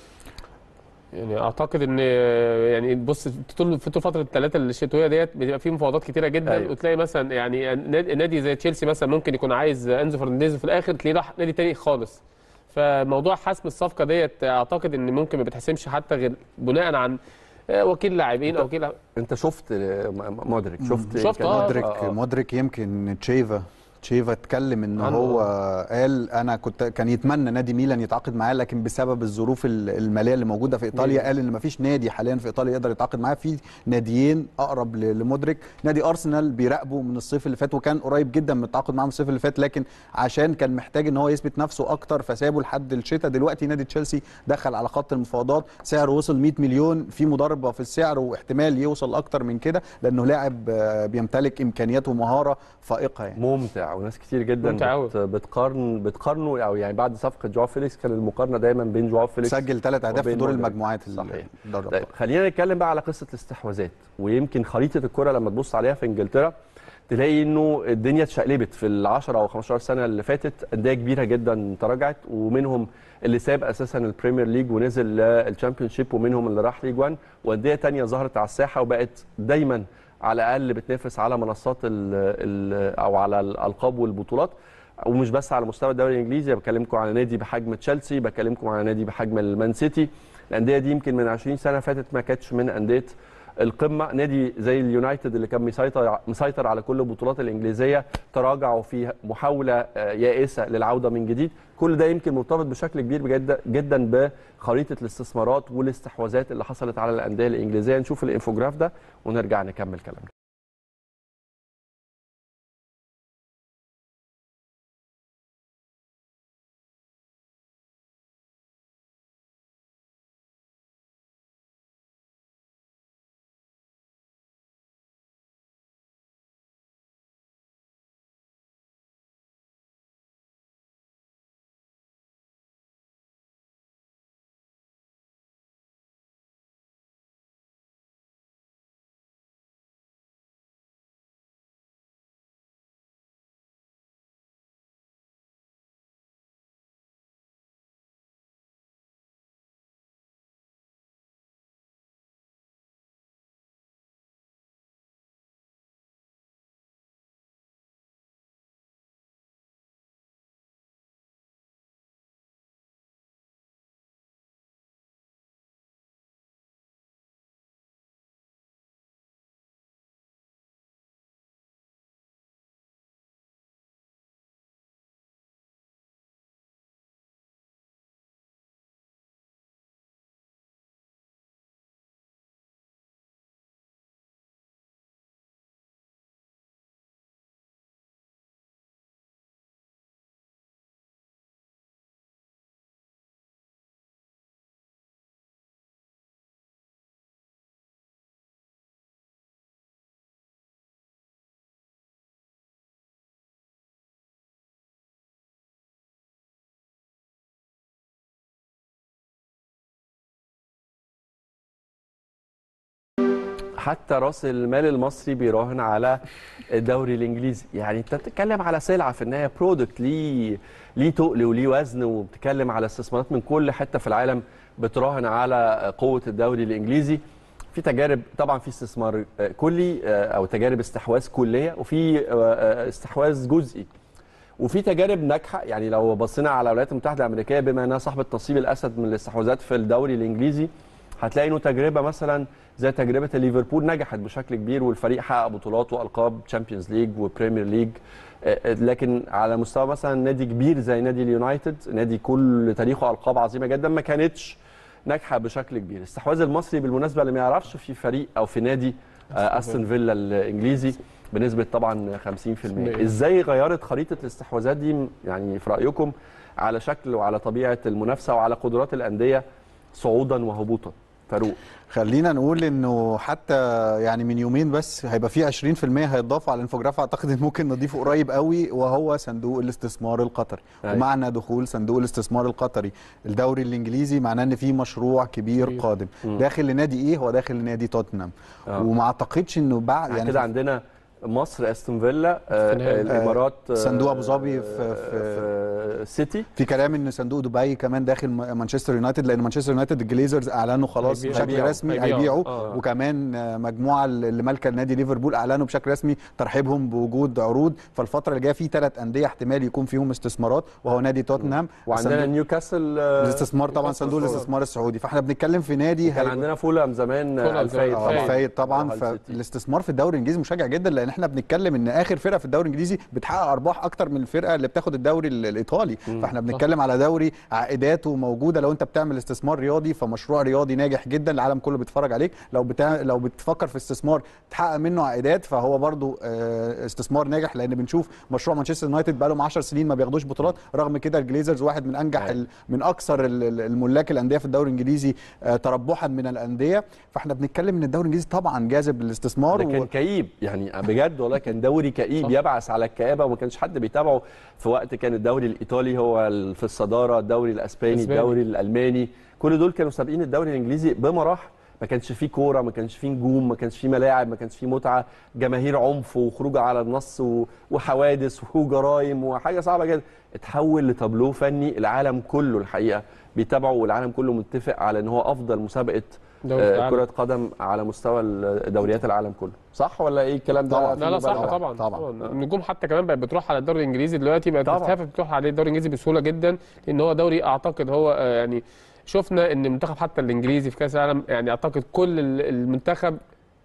يعني اعتقد ان يعني بص طول في طول فتره الثلاثه الشتويه ديت بتبقى في مفاوضات كتيره جدا أيوة. أيوة. وتلاقي مثلا يعني نادي نادي زي تشيلسي مثلا ممكن يكون عايز انزو فرنانديز في الاخر تلاقيه راح نادي تاني خالص فموضوع حسم الصفقه ديت اعتقد ان ممكن ما بتحسمش حتى غير بناء عن آه، وكيل لاعبين او وكيل انت شفت آه، م- مودريك شفت شفت، كان- آه. مودريك آه، آه. مودريك يمكن تشيفا تشيفا اتكلم ان عنه. هو قال انا كنت كان يتمنى نادي ميلان يتعاقد معاه لكن بسبب الظروف ال- الماليه اللي موجوده في ايطاليا ميلان. قال ان مفيش نادي حاليا في ايطاليا يقدر يتعاقد معاه في ناديين اقرب ل- لمدرك نادي ارسنال بيراقبه من الصيف اللي فات وكان قريب جدا من التعاقد معاه من الصيف اللي فات لكن عشان كان محتاج ان هو يثبت نفسه اكتر فسابه لحد الشتاء دلوقتي نادي تشيلسي دخل على خط المفاوضات سعره وصل 100 مليون في مضاربه في السعر واحتمال يوصل اكتر من كده لانه لاعب آه، بيمتلك امكانيات ومهاره فائقه يعني ممتع وناس كتير جدا ممتع أوي. بت بتقارن بتقارنه او يعني بعد صفقه جواو فيليكس كان المقارنه دايما بين جواو فيليكس سجل ثلاث اهداف في وبين دور مودريتش. المجموعات ال- صحيح. الدوري طيب الأبطال. خلينا نتكلم بقى على قصه الاستحواذات ويمكن خريطه الكره لما تبص عليها في انجلترا تلاقي انه الدنيا اتشقلبت في ال 10 او 15 سنه اللي فاتت انديه كبيره جدا تراجعت ومنهم اللي ساب اساسا البريمير ليج ونزل للشامبيون شيب ومنهم اللي راح ليج 1 وانديه تانية ظهرت على الساحه وبقت دايما على الاقل بتنافس على منصات ال ال او على الالقاب والبطولات ومش بس على مستوى الدوري الانجليزي بكلمكم على نادي بحجم تشيلسي بكلمكم على نادي بحجم المان سيتي الانديه دي يمكن من 20 سنه فاتت ما كانتش من انديه القمه نادي زي اليونايتد اللي كان مسيطر مسيطر على كل البطولات الانجليزيه تراجعوا في محاوله آه، يائسه للعوده من جديد كل ده يمكن مرتبط بشكل كبير بجد جدا بخريطه الاستثمارات والاستحواذات اللي حصلت على الانديه الانجليزيه نشوف الانفوجراف ده ونرجع نكمل كلامنا حتى راس المال المصري بيراهن على الدوري الانجليزي يعني انت بتتكلم على سلعه في النهايه برودكت ليه ليه تقل وليه وزن وبتتكلم على استثمارات من كل حته في العالم بتراهن على قوه الدوري الانجليزي في تجارب طبعا في استثمار آه، كلي آه، او تجارب استحواذ كليه وفي آه، آه، استحواذ جزئي وفي تجارب ناجحه يعني لو بصينا على الولايات المتحده الامريكيه بما انها صاحبه نصيب الاسد من الاستحواذات في الدوري الانجليزي هتلاقي انه تجربه مثلا زي تجربه ليفربول نجحت بشكل كبير والفريق حقق بطولات والقاب تشامبيونز ليج وبريمير ليج آه، آه، لكن على مستوى مثلا نادي كبير زي نادي اليونايتد نادي كل تاريخه القاب عظيمه جدا ما كانتش ناجحه بشكل كبير الاستحواذ المصري بالمناسبه اللي ما يعرفش في فريق او في نادي آه، استون فيلا الانجليزي بنسبه طبعا 50% ازاي غيرت خريطه الاستحواذات دي يعني في رايكم على شكل وعلى طبيعه المنافسه وعلى قدرات الانديه صعودا وهبوطا فاروق خلينا نقول انه حتى يعني من يومين بس هيبقى في 20% هيتضاف على الانفوجراف اعتقد ان ممكن نضيفه قريب قوي وهو صندوق الاستثمار القطري أيوة. ومعنى دخول صندوق الاستثمار القطري الدوري الانجليزي معناه ان في مشروع كبير كبير. قادم مم. داخل لنادي ايه هو داخل لنادي توتنهام آه. وما اعتقدش انه بعد يعني يعني كده عندنا مصر استون فيلا آه، في نهاية. الامارات آه، صندوق أبو ظبي في- آه، في- في سيتي في كلام ان صندوق دبي كمان داخل م- مانشستر يونايتد لان مانشستر يونايتد الجليزرز اعلنوا خلاص هيبيعوا. بشكل هيبيعوا. رسمي هيبيعوا. هيبيعوا آه. وكمان آه، مجموعه اللي مالكه نادي ليفربول اعلنوا بشكل رسمي ترحيبهم بوجود عروض فالفتره اللي جايه في ثلاث انديه احتمال يكون فيهم استثمارات وهو نادي توتنهام وعندنا صندوق نيوكاسل آه، الاستثمار طبعا صندوق الاستثمار السعودي فاحنا بنتكلم في نادي كان هيبقى- عندنا فولهام زمان فولهام الفايد زمان. اه فايد. فايد طبعا وهال سيتي. فالاستثمار في الدوري الانجليزي مشجع جدا لان لان احنا بنتكلم ان اخر فرقه في الدوري الانجليزي بتحقق ارباح اكتر من الفرقه اللي بتاخد الدوري ال- الايطالي فاحنا بنتكلم على دوري عائداته موجوده لو انت بتعمل استثمار رياضي فمشروع رياضي ناجح جدا العالم كله بيتفرج عليك لو بتاع لو بتفكر في استثمار تحقق منه عائدات فهو برضو آه، استثمار ناجح لان بنشوف مشروع مانشستر يونايتد بقى لهم 10 سنين ما بياخدوش بطولات رغم كده الجليزرز واحد من انجح ال- من اكثر ال- ال- الملاك الانديه في الدوري الانجليزي آه، تربحا من الانديه فاحنا بنتكلم ان الدوري الانجليزي طبعا جاذب للاستثمار ده كان و... كئيب يعني بجد والله كان دوري كئيب يبعث على الكآبة وما كانش حد بيتابعه في وقت كان الدوري الإيطالي هو ال- في الصدارة الدوري الأسباني الأسباني. الدوري الألماني كل دول كانوا سابقين الدوري الإنجليزي بمراحل ما كانش فيه كوره ما كانش فيه نجوم ما كانش فيه ملاعب ما كانش فيه متعه جماهير عنف وخروج على النص و- وحوادث وجرايم وحاجه صعبه جدا اتحول لتابلو فني العالم كله الحقيقه بيتابعه والعالم كله متفق على ان هو افضل مسابقه دوري آه، العالم. كره قدم على مستوى ال- دوريات العالم كله صح ولا ايه الكلام ده طبعاً. في لا لا صح مبالغة؟ طبعا طبعاً. طبعا النجوم حتى كمان بقت بتروح على الدوري الانجليزي دلوقتي بقت طبعاً. بتخاف بتروح على الدوري الانجليزي بسهوله جدا لان هو دوري اعتقد هو آه، يعني شفنا ان المنتخب حتى الانجليزي في كاس العالم يعني اعتقد كل ال- المنتخب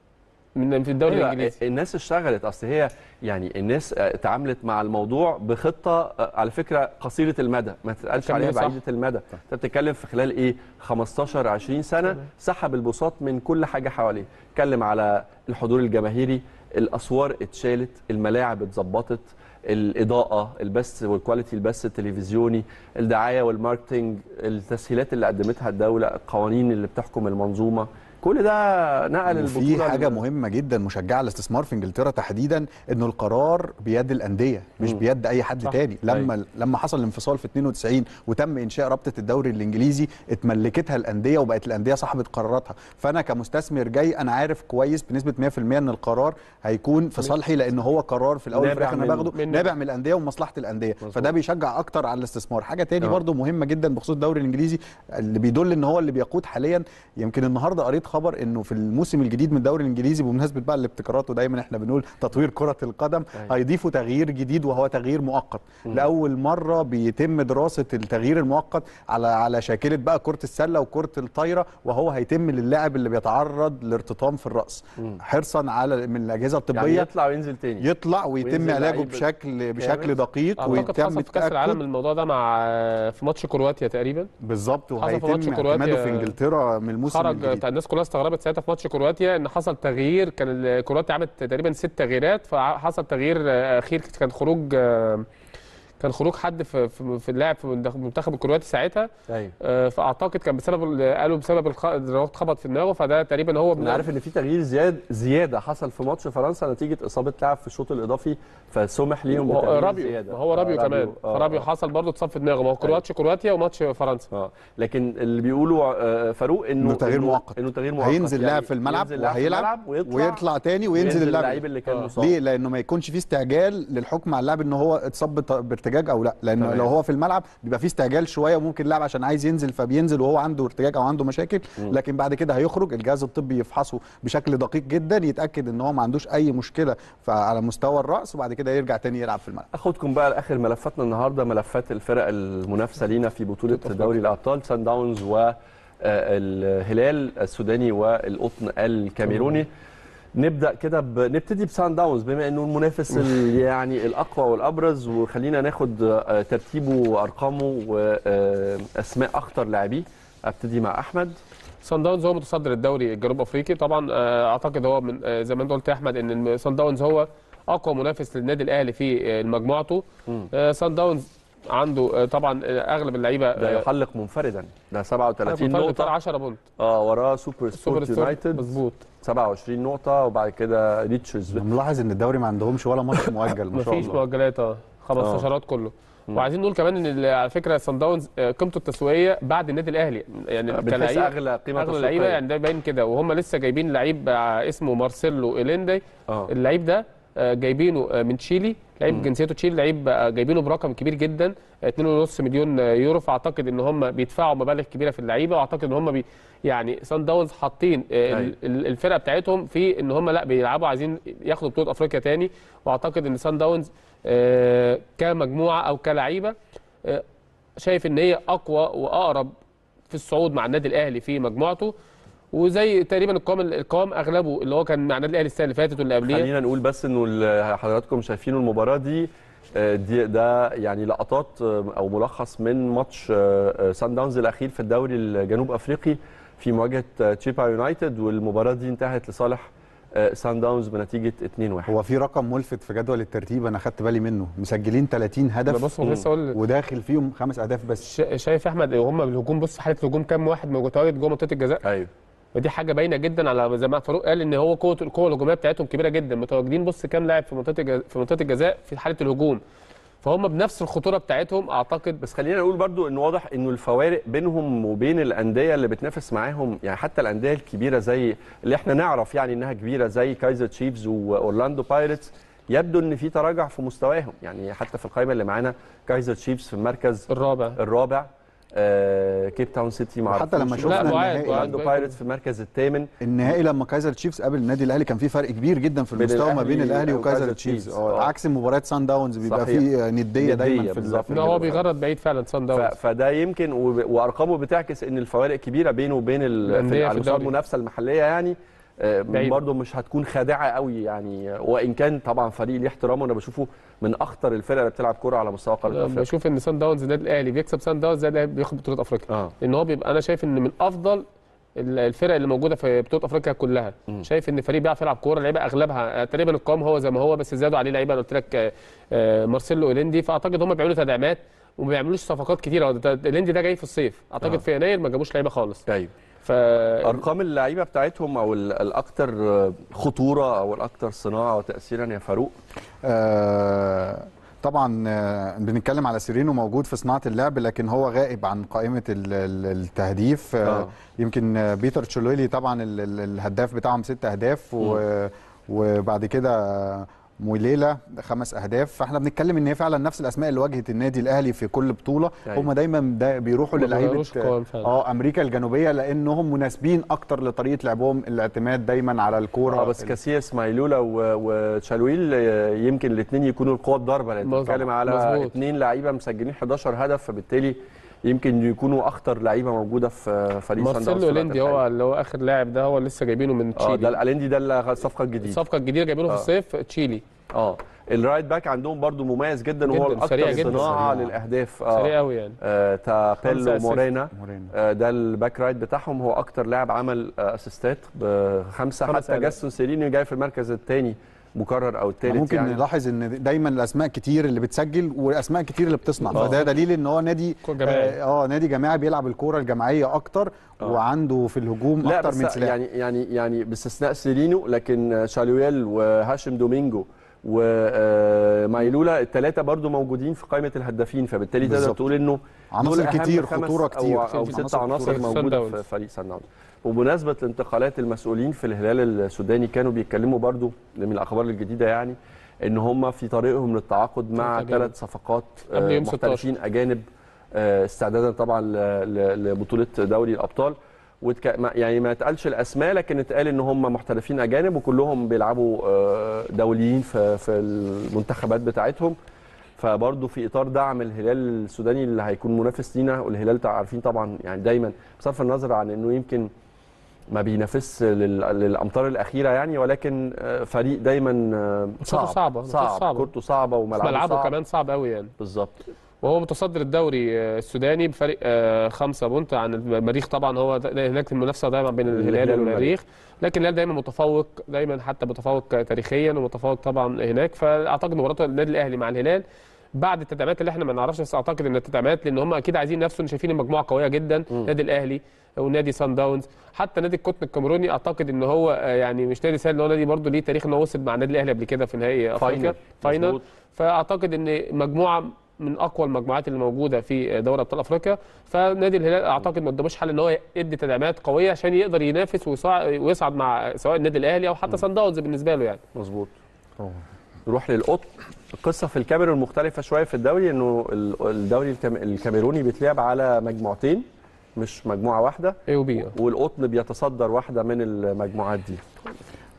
من في الدوري أيوة، الانجليزي الناس اشتغلت اصل هي يعني الناس آه، تعاملت مع الموضوع بخطه آه، على فكره قصيره المدى ما تتقالش كان عليها صح. بعيده المدى انت بتتكلم في خلال ايه 15 20 سنه سحب البساط من كل حاجه حواليه اتكلم على الحضور الجماهيري الاسوار اتشالت الملاعب اتظبطت الاضاءه البث والكواليتي البث التلفزيوني الدعايه والماركتنج التسهيلات اللي قدمتها الدوله القوانين اللي بتحكم المنظومه كل ده نقل البطوله وفي حاجه لل- مهمه جدا مشجعه الاستثمار في انجلترا تحديدا انه القرار بيد الانديه مش مم. بيد اي حد صح. تاني لما لما حصل الانفصال في 92 وتم انشاء رابطه الدوري الانجليزي اتملكتها الانديه وبقت الانديه صاحبه قراراتها فانا كمستثمر جاي انا عارف كويس بنسبه 100% ان القرار هيكون في صالحي لان هو قرار في الاول وفي نابع الاخر انا من- باخده من- نابع من الانديه ومصلحه الانديه مظبوط. فده بيشجع اكتر على الاستثمار حاجه تاني آه. برضو مهمه جدا بخصوص الدوري الانجليزي اللي بيدل ان هو اللي بيقود حاليا يمكن النهارده قريت خبر انه في الموسم الجديد من الدوري الانجليزي بمناسبه بقى الابتكارات ودايما احنا بنقول تطوير كره القدم أيوة. هيضيفوا تغيير جديد وهو تغيير مؤقت مم. لاول مره بيتم دراسه التغيير المؤقت على على شاكله بقى كره السله وكره الطايره وهو هيتم للاعب اللي بيتعرض لارتطام في الراس مم. حرصا على من الاجهزه الطبيه يعني يطلع وينزل تاني يطلع ويتم وينزل علاجه لعيب بشكل بشكل دقيق اعتقد ويتم حصل في كاس العالم التأكد الموضوع ده مع في ماتش كرواتيا تقريبا بالظبط حصل في ماتش وهيتم كرواتيا اعتماده في انجلترا من الموسم خرج الجديد بتاع الناس كلها استغربت ساعتها في ماتش كرواتيا ان حصل تغيير كان ال- كرواتيا عملت تقريبا ست تغييرات فحصل تغيير آه، اخير كان خروج آه، كان خروج حد في في في اللاعب في المنتخب الكرواتي ساعتها ايوه آه، فاعتقد كان بسبب ال- قالوا بسبب الخ- إن هو اتخبط في دماغه فده تقريبا هو انا عارف ان في تغيير زياد زياده حصل في ماتش فرنسا نتيجه اصابه لاعب في الشوط الاضافي فسمح ليهم هو- بتغيير رابيو زياده ما هو رابيو آه، كمان آه، فرابيو آه. حصل برضه اتصاب في دماغه ما هو كرواتيا كرواتيا وماتش فرنسا اه لكن اللي بيقولوا آه، فاروق انه إنه تغيير مؤقت. انه تغيير مؤقت هينزل لاعب في الملعب ينزل لاعب في وهيلعب الملعب ويطلع ويطلع تاني وينزل وينزل اللاعب اللعيب اللي كان آه. مصاب ليه؟ لانه ما يكونش فيه استعجال للحكم على اللاعب ان هو اتصاب بت- بارتجاج او لا، لانه تمام. لو هو في الملعب بيبقى فيه استعجال شويه وممكن اللاعب عشان عايز ينزل فبينزل وهو عنده ارتجاج او عنده مشاكل، مم. لكن بعد كده هيخرج الجهاز الطبي يفحصه بشكل دقيق جدا يتاكد ان هو ما عندوش اي مشكله ف- على مستوى الراس وبعد كده يرجع تاني يلعب في الملعب. اخدكم بقى لاخر ملفاتنا النهارده ملفات الفرق المنافسه لينا في بطوله دوري الابطال سان داونز والهلال السوداني والقطن الكاميروني نبدا كده ب... نبتدي بسان داونز بما انه المنافس ال... يعني الاقوى والابرز وخلينا ناخد آه، ترتيبه وارقامه واسماء اخطر لاعبيه ابتدي مع احمد سان داونز هو متصدر الدوري الجنوب افريقي طبعا آه، اعتقد هو من آه، زي ما انت قلت يا احمد ان سان داونز هو اقوى منافس للنادي الاهلي في آه، مجموعته مم. آه، سان داونز عنده آه، طبعا آه، اغلب اللعيبه ده آه، يحلق منفردا ده 37 فرق نقطه 10 بونت اه وراه سوبر سوبر سبورت ستور يونايتد مظبوط 27 نقطه وبعد كده ريتشرز أنا ملاحظ ان الدوري ما عندهمش ولا ماتش مؤجل ما شاء مفيش الله. مؤجلات اه 15 كله مم. وعايزين نقول كمان ان ال- على فكره سان داونز آه، قيمته التسويقيه بعد النادي الاهلي يعني بنحس كلاعيبه اغلى قيمه اغلى تسويقية. لعيبه يعني ده باين كده وهم لسه جايبين لعيب آه، اسمه مارسيلو إيليندي اه اللعيب ده آه، جايبينه آه، من تشيلي مم. لعيب جنسيته تشيلي لعيب آه، جايبينه برقم كبير جدا آه، 2.5 مليون آه، يورو فاعتقد ان هم بيدفعوا مبالغ كبيره في اللعيبه واعتقد ان هم بي يعني سان داونز حاطين آه، ال- أيوة. ال- الفرقه بتاعتهم في ان هم لا بيلعبوا عايزين ياخدوا بطوله افريقيا تاني واعتقد ان سان داونز آه، كمجموعه او كلعيبه آه، شايف ان هي اقوى واقرب في الصعود مع النادي الاهلي في مجموعته وزي تقريبا القوام القوام اغلبه اللي هو كان مع النادي الاهلي السنه اللي فاتت واللي قبليها خلينا نقول بس انه ال- حضراتكم شايفين المباراه دي آه، دي ده يعني لقطات آه، او ملخص من ماتش آه، آه، سان داونز الاخير في الدوري الجنوب افريقي في مواجهه آه، تشيبا يونايتد والمباراه دي انتهت لصالح آه، سان داونز بنتيجه 2-1 هو في رقم ملفت في جدول الترتيب انا خدت بالي منه مسجلين 30 أنا هدف بص أنا لسه اقول وداخل فيهم خمس اهداف بس شا- شايف احمد هم بالهجوم بص حاله الهجوم كام واحد متواجد جوه منطقه الجزاء ايوه ودي حاجه باينه جدا على زي ما فاروق قال ان هو قوه القوه الهجوميه بتاعتهم كبيره جدا متواجدين بص كام لاعب في منطقه الجزاء في منطقه الجزاء في حاله الهجوم فهم بنفس الخطوره بتاعتهم اعتقد بس خلينا نقول برضو ان واضح انه الفوارق بينهم وبين الانديه اللي بتنافس معاهم يعني حتى الانديه الكبيره زي اللي احنا نعرف يعني انها كبيره زي كايزر تشيفز واورلاندو بايرتس يبدو ان في تراجع في مستواهم يعني حتى في القائمه اللي معانا كايزر تشيفز في المركز الرابع الرابع آه كيب تاون سيتي مع حتى لما شفنا لا، معاد- النهائي معاد. اورلاندو بايرتس في المركز الثامن النهائي لما كايزر تشيفز قابل النادي الاهلي كان في فرق كبير جدا في بين المستوى ما الأهلي بين الاهلي وكايزر وكايزر تشيفز. تشيفز آه. آه، عكس مباريات سان داونز بيبقى صحيح. في نديه دايما في بالظبط. ال- ان هو بيجرد بعيد فعلا سان ف- داونز فده يمكن و- وارقامه بتعكس ان الفوارق كبيره بينه وبين ال- الأندية في في على مستوى الدوري. المنافسه المحليه يعني آه، بعيدة. برضه مش هتكون خادعه قوي يعني وان كان طبعا فريق ليه احترامه انا بشوفه من اخطر الفرق اللي بتلعب كوره على مستوى قاره افريقيا بشوف ان سان داونز النادي الاهلي بيكسب سان داونز النادي الاهلي بياخد بطوله افريقيا اه لان هو بيبقى انا شايف ان من افضل ال- الفرق اللي موجوده في بطوله افريقيا كلها مم. شايف ان فريق بيعرف يلعب كوره لعيبه اغلبها آه، تقريبا القوام هو زي ما هو بس زادوا عليه لعيبه أنا قلت لك آه، آه، مارسيلو اوليندي فاعتقد هم بيعملوا تدعيمات وما بيعملوش صفقات كتيره هو ده- اوليندي ده جاي في الصيف اعتقد آه. في يناير ما جابوش لعيبه خالص طيب ف ارقام اللعيبه بتاعتهم او ال- الاكثر آه، خطوره او الاكثر صناعه وتاثيرا يا فاروق آه، طبعا آه، بنتكلم على سيرينو موجود في صناعه اللعب لكن هو غائب عن قائمه ال- ال- التهديف آه، آه. يمكن آه، بيتر تشولويلي طبعا ال- ال- الهداف بتاعهم ست اهداف و- وبعد كده آه، مويليلا خمس اهداف فاحنا بنتكلم ان هي فعلا نفس الاسماء اللي واجهت النادي الاهلي في كل بطوله أيوة. هم دايما دا بيروحوا ما للعيبه بيغيروش قوام فعلا. اه امريكا الجنوبيه لانهم مناسبين اكتر لطريقه لعبهم الاعتماد دايما على الكوره اه بس كاسياس مايلولا و- وتشالويل آه، يمكن الاثنين يكونوا القوه الضاربه لان مظبوط. بتتكلم على مظبوط. اثنين لعيبه مسجلين 11 هدف فبالتالي يمكن يكونوا اخطر لعيبه موجوده في فريق سان داونز مارسيلو في الوقت اوليندي الحالي. هو اللي هو اخر لاعب ده هو اللي لسه جايبينه من اه تشيلي ده الالندي ده اللي الصفقه الجديده الصفقه الجديده جايبينه في آه. الصيف تشيلي اه الرايت باك عندهم برضو مميز جدا وهو جداً، سريع الاكثر جداً. صناعه سريع. للاهداف سريع اه, قوي يعني آه خمسة تابيلو أسيست. مورينا مورينو. آه ده الباك رايت بتاعهم هو اكتر لاعب عمل آه اسيستات بخمسه خمس حتى أهداف. جاستون سيرينيو جاي في المركز الثاني مكرر او الثالث ممكن يعني نلاحظ ان دايما الاسماء كتير اللي بتسجل واسماء كتير اللي بتصنع آه. فده دليل ان هو نادي كورة جماعي. اه آه، نادي جماعي بيلعب الكوره الجماعيه اكتر آه. وعنده في الهجوم لا اكتر بس من سلاح يعني يعني يعني باستثناء سيرينو لكن شالويل وهاشم دومينجو ومايلولا الثلاثه برضو موجودين في قائمه الهدافين فبالتالي تقدر بالظبط. تقول انه عناصر دول أهم كتير، خمس خطورة كتير. او, أو في ست عناصر عناصر كتير. سان موجوده داونز. في فريق سان داونز وبمناسبه الانتقالات المسؤولين في الهلال السوداني كانوا بيتكلموا برضو من الاخبار الجديده يعني ان هم في طريقهم للتعاقد مع ثلاث أجانب. ثلاث صفقات قبل آه، يوم 16. محترفين اجانب آه، استعدادا طبعا ل- ل- لبطوله دوري الابطال وتك... ما- يعني ما اتقالش الاسماء لكن اتقال ان هم محترفين اجانب وكلهم بيلعبوا آه، دوليين في في المنتخبات بتاعتهم فبرضه في اطار دعم الهلال السوداني اللي هيكون منافس لينا والهلال تع- عارفين طبعا يعني دايما بصرف النظر عن انه يمكن ما بينافسش لل- للامطار الاخيره يعني ولكن آه، فريق دايما آه، ماتشاته صعب صعبة، ماتشاته صعب صعبة. كورته صعبه وملعبه ملعبه صعب كمان صعب قوي يعني بالظبط وهو متصدر الدوري آه، السوداني بفرق آه، خمسة بونت عن المريخ طبعا هو دا- هناك المنافسه دايما بين الهلال الهلال والمريخ لكن الهلال دايما متفوق دايما حتى متفوق تاريخيا ومتفوق طبعا هناك فاعتقد مباراه النادي الاهلي مع الهلال بعد التدعيمات اللي احنا ما نعرفش بس اعتقد ان التدعيمات لان هم اكيد عايزين نفسهم شايفين المجموعه قويه جدا النادي الاهلي ونادي سان داونز حتى نادي القطن الكاميروني اعتقد ان هو آه، يعني مش نادي سهل ان هو نادي برضه ليه تاريخ ان هو وصل مع النادي الاهلي قبل كده في نهائي افريقيا فاينل. فاينل مظبوط. فاعتقد ان مجموعه من اقوى المجموعات اللي موجوده في دوري ابطال افريقيا فنادي الهلال اعتقد ما قداموش حل ان هو يدي تدعيمات قويه عشان يقدر ينافس ويصع- ويصعد مع سواء النادي الاهلي او حتى سان داونز بالنسبه له يعني مظبوط نروح للقطن القصه في الكاميرون مختلفه شويه في الدوري انه ال- الدوري الكام- الكاميروني بيتلعب على مجموعتين مش مجموعه واحده اي وبي والقطن بيتصدر واحده من المجموعات دي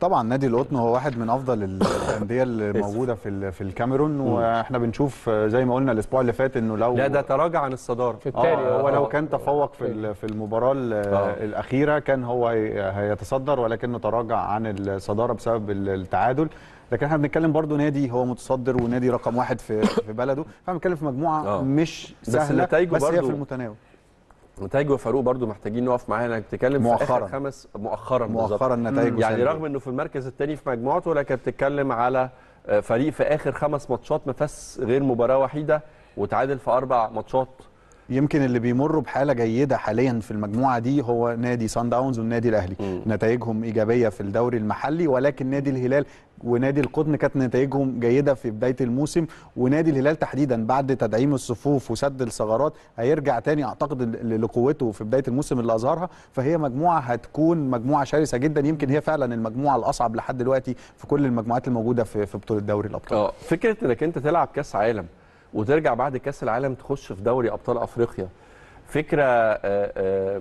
طبعا نادي القطن هو واحد من افضل الانديه اللي موجوده في ال- في الكاميرون واحنا بنشوف آه، زي ما قلنا الاسبوع اللي فات انه لو لا ده تراجع عن الصداره في التالي آه هو لو آه. كان تفوق في ال- في المباراه ال- آه. الاخيره كان هو هي- هيتصدر ولكنه تراجع عن الصداره بسبب ال- التعادل لكن احنا بنتكلم برضو نادي هو متصدر ونادي رقم واحد في في بلده فاحنا بنتكلم في مجموعه آه. مش بس سهله نتايجه بس هي برضو في المتناول نتائج وفاروق برضو محتاجين نقف معاها انك بتتكلم في مؤخراً. اخر خمس مؤخرا بالظبط. مؤخرا نتائج يعني رغم انه في المركز الثاني في مجموعته لكن بتتكلم على آه، فريق في اخر خمس ماتشات ما فاز غير مباراه وحيده وتعادل في اربع ماتشات يمكن اللي بيمروا بحاله جيده حاليا في المجموعه دي هو نادي سان داونز والنادي الاهلي مم. نتائجهم ايجابيه في الدوري المحلي ولكن نادي الهلال ونادي القطن كانت نتائجهم جيده في بدايه الموسم ونادي الهلال تحديدا بعد تدعيم الصفوف وسد الثغرات هيرجع تاني اعتقد ل- لقوته في بدايه الموسم اللي اظهرها فهي مجموعه هتكون مجموعه شرسه جدا يمكن هي فعلا المجموعه الاصعب لحد دلوقتي في كل المجموعات الموجوده في في بطوله دوري الابطال اه فكره انك انت تلعب كاس عالم وترجع بعد كاس العالم تخش في دوري ابطال افريقيا فكره آه، آه،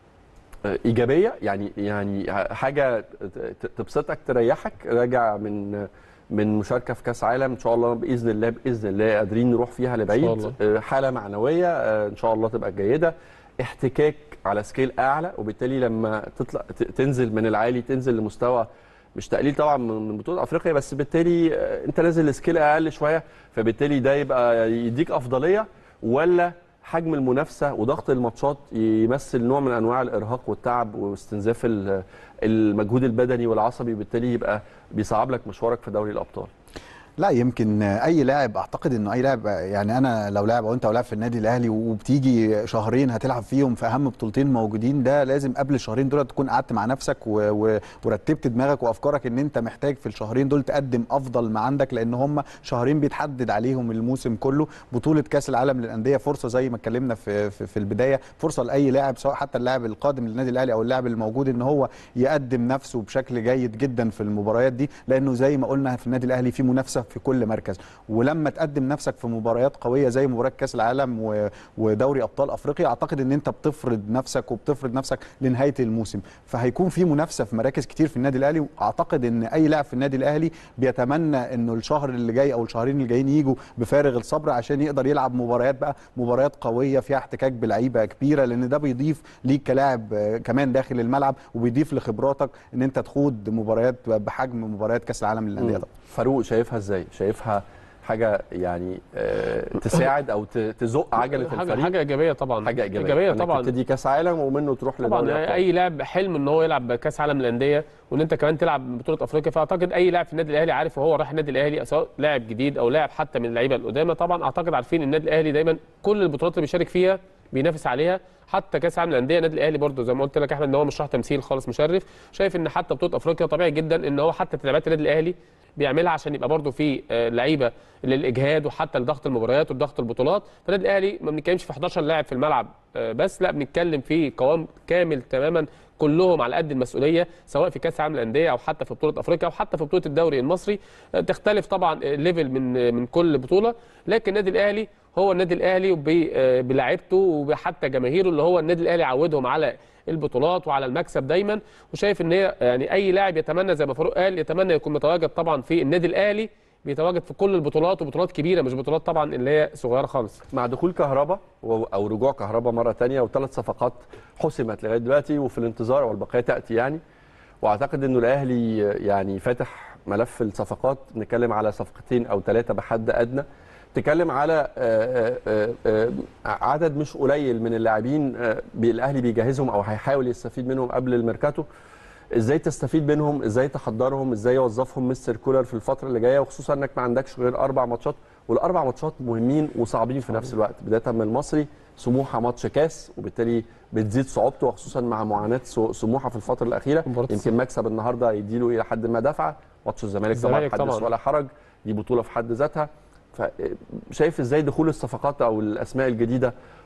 آه، ايجابيه يعني يعني حاجه ت- تبسطك تريحك راجع من من مشاركه في كاس عالم ان شاء الله باذن الله باذن الله قادرين نروح فيها لبعيد الله. آه، حاله معنويه آه، ان شاء الله تبقى جيده احتكاك على سكيل اعلى وبالتالي لما تطلع ت- تنزل من العالي تنزل لمستوى مش تقليل طبعا من بطوله افريقيا بس بالتالي آه، انت نازل لسكيل اقل شويه فبالتالي ده يبقى يديك افضليه ولا حجم المنافسه وضغط الماتشات يمثل نوع من انواع الارهاق والتعب واستنزاف ال- المجهود البدني والعصبي وبالتالي يبقى بيصعب لك مشوارك في دوري الابطال لا يمكن اي لاعب اعتقد انه اي لاعب يعني انا لو لاعب او انت او لاعب في النادي الاهلي وبتيجي شهرين هتلعب فيهم في اهم بطولتين موجودين ده لازم قبل الشهرين دول تكون قعدت مع نفسك و... و... ورتبت دماغك وافكارك ان انت محتاج في الشهرين دول تقدم افضل ما عندك لان هم شهرين بيتحدد عليهم الموسم كله بطوله كاس العالم للانديه فرصه زي ما اتكلمنا في... في في البدايه فرصه لاي لاعب سواء حتى اللاعب القادم للنادي الاهلي او اللاعب الموجود ان هو يقدم نفسه بشكل جيد جدا في المباريات دي لانه زي ما قلنا في النادي الاهلي في منافسه في كل مركز ولما تقدم نفسك في مباريات قويه زي مباراه كاس العالم و... ودوري ابطال افريقيا اعتقد ان انت بتفرض نفسك وبتفرض نفسك لنهايه الموسم فهيكون في منافسه في مراكز كتير في النادي الاهلي واعتقد ان اي لاعب في النادي الاهلي بيتمنى انه الشهر اللي جاي او الشهرين اللي جايين يجوا بفارغ الصبر عشان يقدر يلعب مباريات بقى مباريات قويه فيها احتكاك بلعيبه كبيره لان ده بيضيف ليك كلاعب آه، كمان داخل الملعب وبيضيف لخبراتك ان انت تخوض مباريات بحجم مباريات كاس العالم للانديه طبعا فاروق شايفها ازاي شايفها حاجه يعني آه، تساعد او ت- تزق عجله حاجه الفريق حاجه ايجابيه طبعا حاجه ايجابيه ايجابيه إنك طبعا تبتدي كاس عالم ومنه تروح لدوري طبعا الأبطال. اي لاعب حلم ان هو يلعب كاس عالم للانديه وان انت كمان تلعب بطوله افريقيا فاعتقد اي لاعب في النادي الاهلي عارف وهو رايح النادي الاهلي سواء لاعب جديد او لاعب حتى من اللعيبه القدامى طبعا اعتقد عارفين النادي الاهلي دايما كل البطولات اللي بيشارك فيها بينافس عليها حتى كاس عالم الانديه النادي الاهلي برضه زي ما قلت لك يا احمد ان هو مش راح تمثيل خالص مشرف شايف ان حتى بطوله افريقيا طبيعي جدا ان هو حتى تدريبات النادي الاهلي بيعملها عشان يبقى برضه في آه، لعيبه للاجهاد وحتى لضغط المباريات وضغط البطولات فالنادي الاهلي ما بنتكلمش في 11 لاعب في الملعب آه، بس لا بنتكلم في قوام كامل تماما كلهم على قد المسؤوليه سواء في كاس العالم للانديه او حتى في بطوله افريقيا او حتى في بطوله الدوري المصري آه، تختلف طبعا الليفل من آه، من كل بطوله لكن النادي الاهلي هو النادي الاهلي وب- آه، بلاعيبته وحتى جماهيره اللي هو النادي الاهلي عودهم على البطولات وعلى المكسب دايما وشايف ان هي يعني اي لاعب يتمنى زي ما فاروق قال يتمنى يكون متواجد طبعا في النادي الاهلي بيتواجد في كل البطولات وبطولات كبيره مش بطولات طبعا اللي هي صغيره خالص مع دخول كهربا و- او رجوع كهربا مره تانية وثلاث صفقات حسمت لغايه دلوقتي وفي الانتظار والبقيه تاتي يعني واعتقد انه الاهلي يعني فاتح ملف الصفقات بنتكلم على صفقتين او ثلاثه بحد ادنى تتكلم على آه، آه، آه، عدد مش قليل من اللاعبين آه، بي- الاهلي بيجهزهم او هيحاول يستفيد منهم قبل الميركاتو ازاي تستفيد منهم ازاي تحضرهم ازاي يوظفهم مستر كولر في الفتره اللي جايه وخصوصا انك ما عندكش غير اربع ماتشات والاربع ماتشات مهمين وصعبين في نفس الوقت بدايه من المصري سموحه ماتش كاس وبالتالي بتزيد صعوبته وخصوصا مع معاناه سو- سموحه في الفتره الاخيره مباراة يمكن مكسب النهارده يديله الى حد ما دفعه ماتش الزمالك طبعا الزمالك حدث طبعاً. ولا حرج دي بطوله في حد ذاتها فشايف ازاي دخول الصفقات او الاسماء الجديده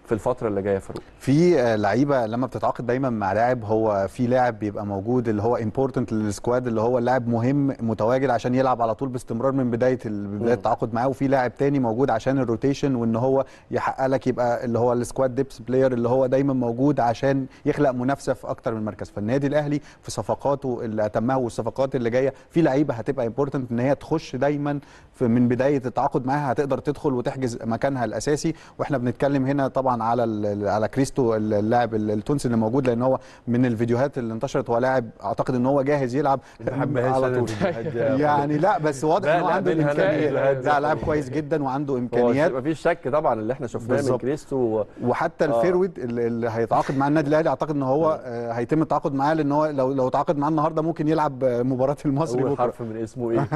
في الفتره اللي جايه فاروق في آه، لعيبه لما بتتعاقد دايما مع لاعب هو في لاعب بيبقى موجود اللي هو امبورتنت للسكواد اللي هو لاعب مهم متواجد عشان يلعب على طول باستمرار من بدايه ال- بدايه التعاقد معاه وفي لاعب تاني موجود عشان الروتيشن وان هو يحقق لك يبقى اللي هو السكواد ديبس بلاير اللي هو دايما موجود عشان يخلق منافسه في اكتر من مركز فالنادي الاهلي في صفقاته اللي اتمها والصفقات اللي جايه في لعيبه هتبقى امبورتنت ان هي تخش دايما في من بدايه التعاقد معاها هتقدر تدخل وتحجز مكانها الاساسي واحنا بنتكلم هنا طبعا على ال- على كريستو اللاعب التونسي اللي موجود لان هو من الفيديوهات اللي انتشرت هو لاعب اعتقد ان هو جاهز يلعب بحبهاش على أنا طول الفيديوهات دي يا يعني لا بس واضح لا، ان هو لا، عنده منها لا، الامكانيات لا، لا لاعب كويس جدا وعنده هو امكانيات مفيش شك طبعا اللي احنا شفناه من بالظبط. كريستو وحتى آه. الفيرود اللي اللي هيتعاقد مع النادي الاهلي اعتقد ان هو آه، هيتم التعاقد معاه لان هو لو لو تعاقد معاه النهارده ممكن يلعب آه، مباراه المصري اول بكره حرف من اسمه ايه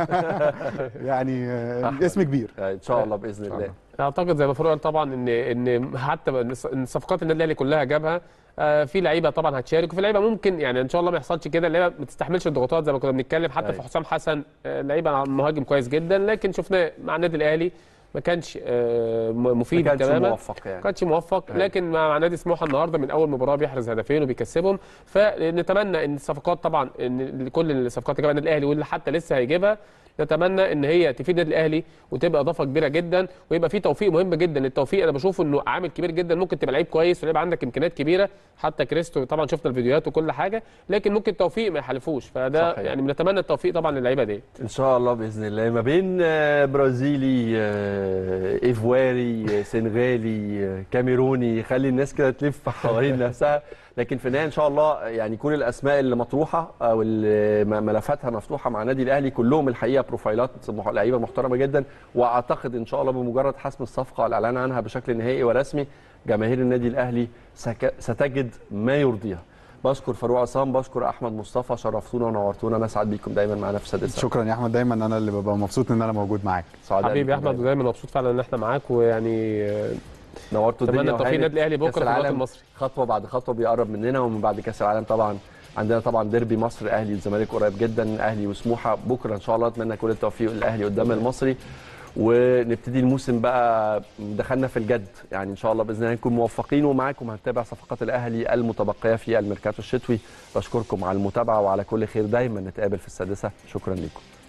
يعني آه، اسم كبير ان شاء الله باذن الله اعتقد زي ما فاروق قال طبعا ان ان حتى ان صفقات النادي الاهلي كلها جابها آه، في لعيبه طبعا هتشارك وفي لعيبه ممكن يعني ان شاء الله ما يحصلش كده اللعيبه ما تستحملش الضغوطات زي ما كنا بنتكلم حتى في أيوة. حسام حسن آه، لعيبه مهاجم كويس جدا لكن شفناه مع النادي الاهلي ما كانش آه، م- ما مفيد كانش تماما موفق ما يعني كانش موفق أيوة. لكن مع مع نادي سموحه النهارده من اول مباراه بيحرز هدفين وبيكسبهم فنتمنى ان الصفقات طبعا ان كل الصفقات اللي جابها النادي الاهلي واللي حتى لسه هيجيبها نتمنى ان هي تفيد النادي الاهلي وتبقى اضافه كبيره جدا ويبقى في توفيق مهم جدا التوفيق انا بشوف انه عامل كبير جدا ممكن تبقى لعيب كويس ويبقى عندك امكانيات كبيره حتى كريستو طبعا شفنا الفيديوهات وكل حاجه لكن ممكن التوفيق ما يحالفوش فده صحيح. يعني بنتمنى التوفيق طبعا للعيبه دي ان شاء الله باذن الله ما بين آه، برازيلي آه، ايفواري آه، سنغالي آه، كاميروني خلي الناس كده تلف حوالين نفسها لكن في النهايه ان شاء الله يعني كل الاسماء اللي مطروحه او اللي م- ملفاتها مفتوحه مع النادي الاهلي كلهم الحقيقه بروفايلات مح- لعيبه محترمه جدا واعتقد ان شاء الله بمجرد حسم الصفقه والاعلان عنها بشكل نهائي ورسمي جماهير النادي الاهلي سك- ستجد ما يرضيها بشكر فاروق عصام بشكر احمد مصطفى شرفتونا ونورتونا نسعد بيكم دايما معانا في سادسه شكرا يا احمد دايما انا اللي ببقى مبسوط ان انا موجود معاك سعداء حبيبي يا بيكم احمد دايماً. ودايما مبسوط فعلا ان احنا معاك ويعني آه، نورتوا اتمنى الدنيا التوفيق وهانت للنادي الاهلي كأس بكره في الوطن العالم المصري خطوه بعد خطوه بيقرب مننا ومن بعد كاس العالم طبعا عندنا طبعا ديربي مصر اهلي والزمالك قريب جدا اهلي وسموحه بكره ان شاء الله اتمنى كل التوفيق للاهلي قدام المصري ونبتدي الموسم بقى دخلنا في الجد يعني ان شاء الله باذن الله نكون موفقين ومعاكم هنتابع صفقات الاهلي المتبقيه في الميركاتو الشتوي بشكركم على المتابعه وعلى كل خير دايما نتقابل في السادسه شكرا لكم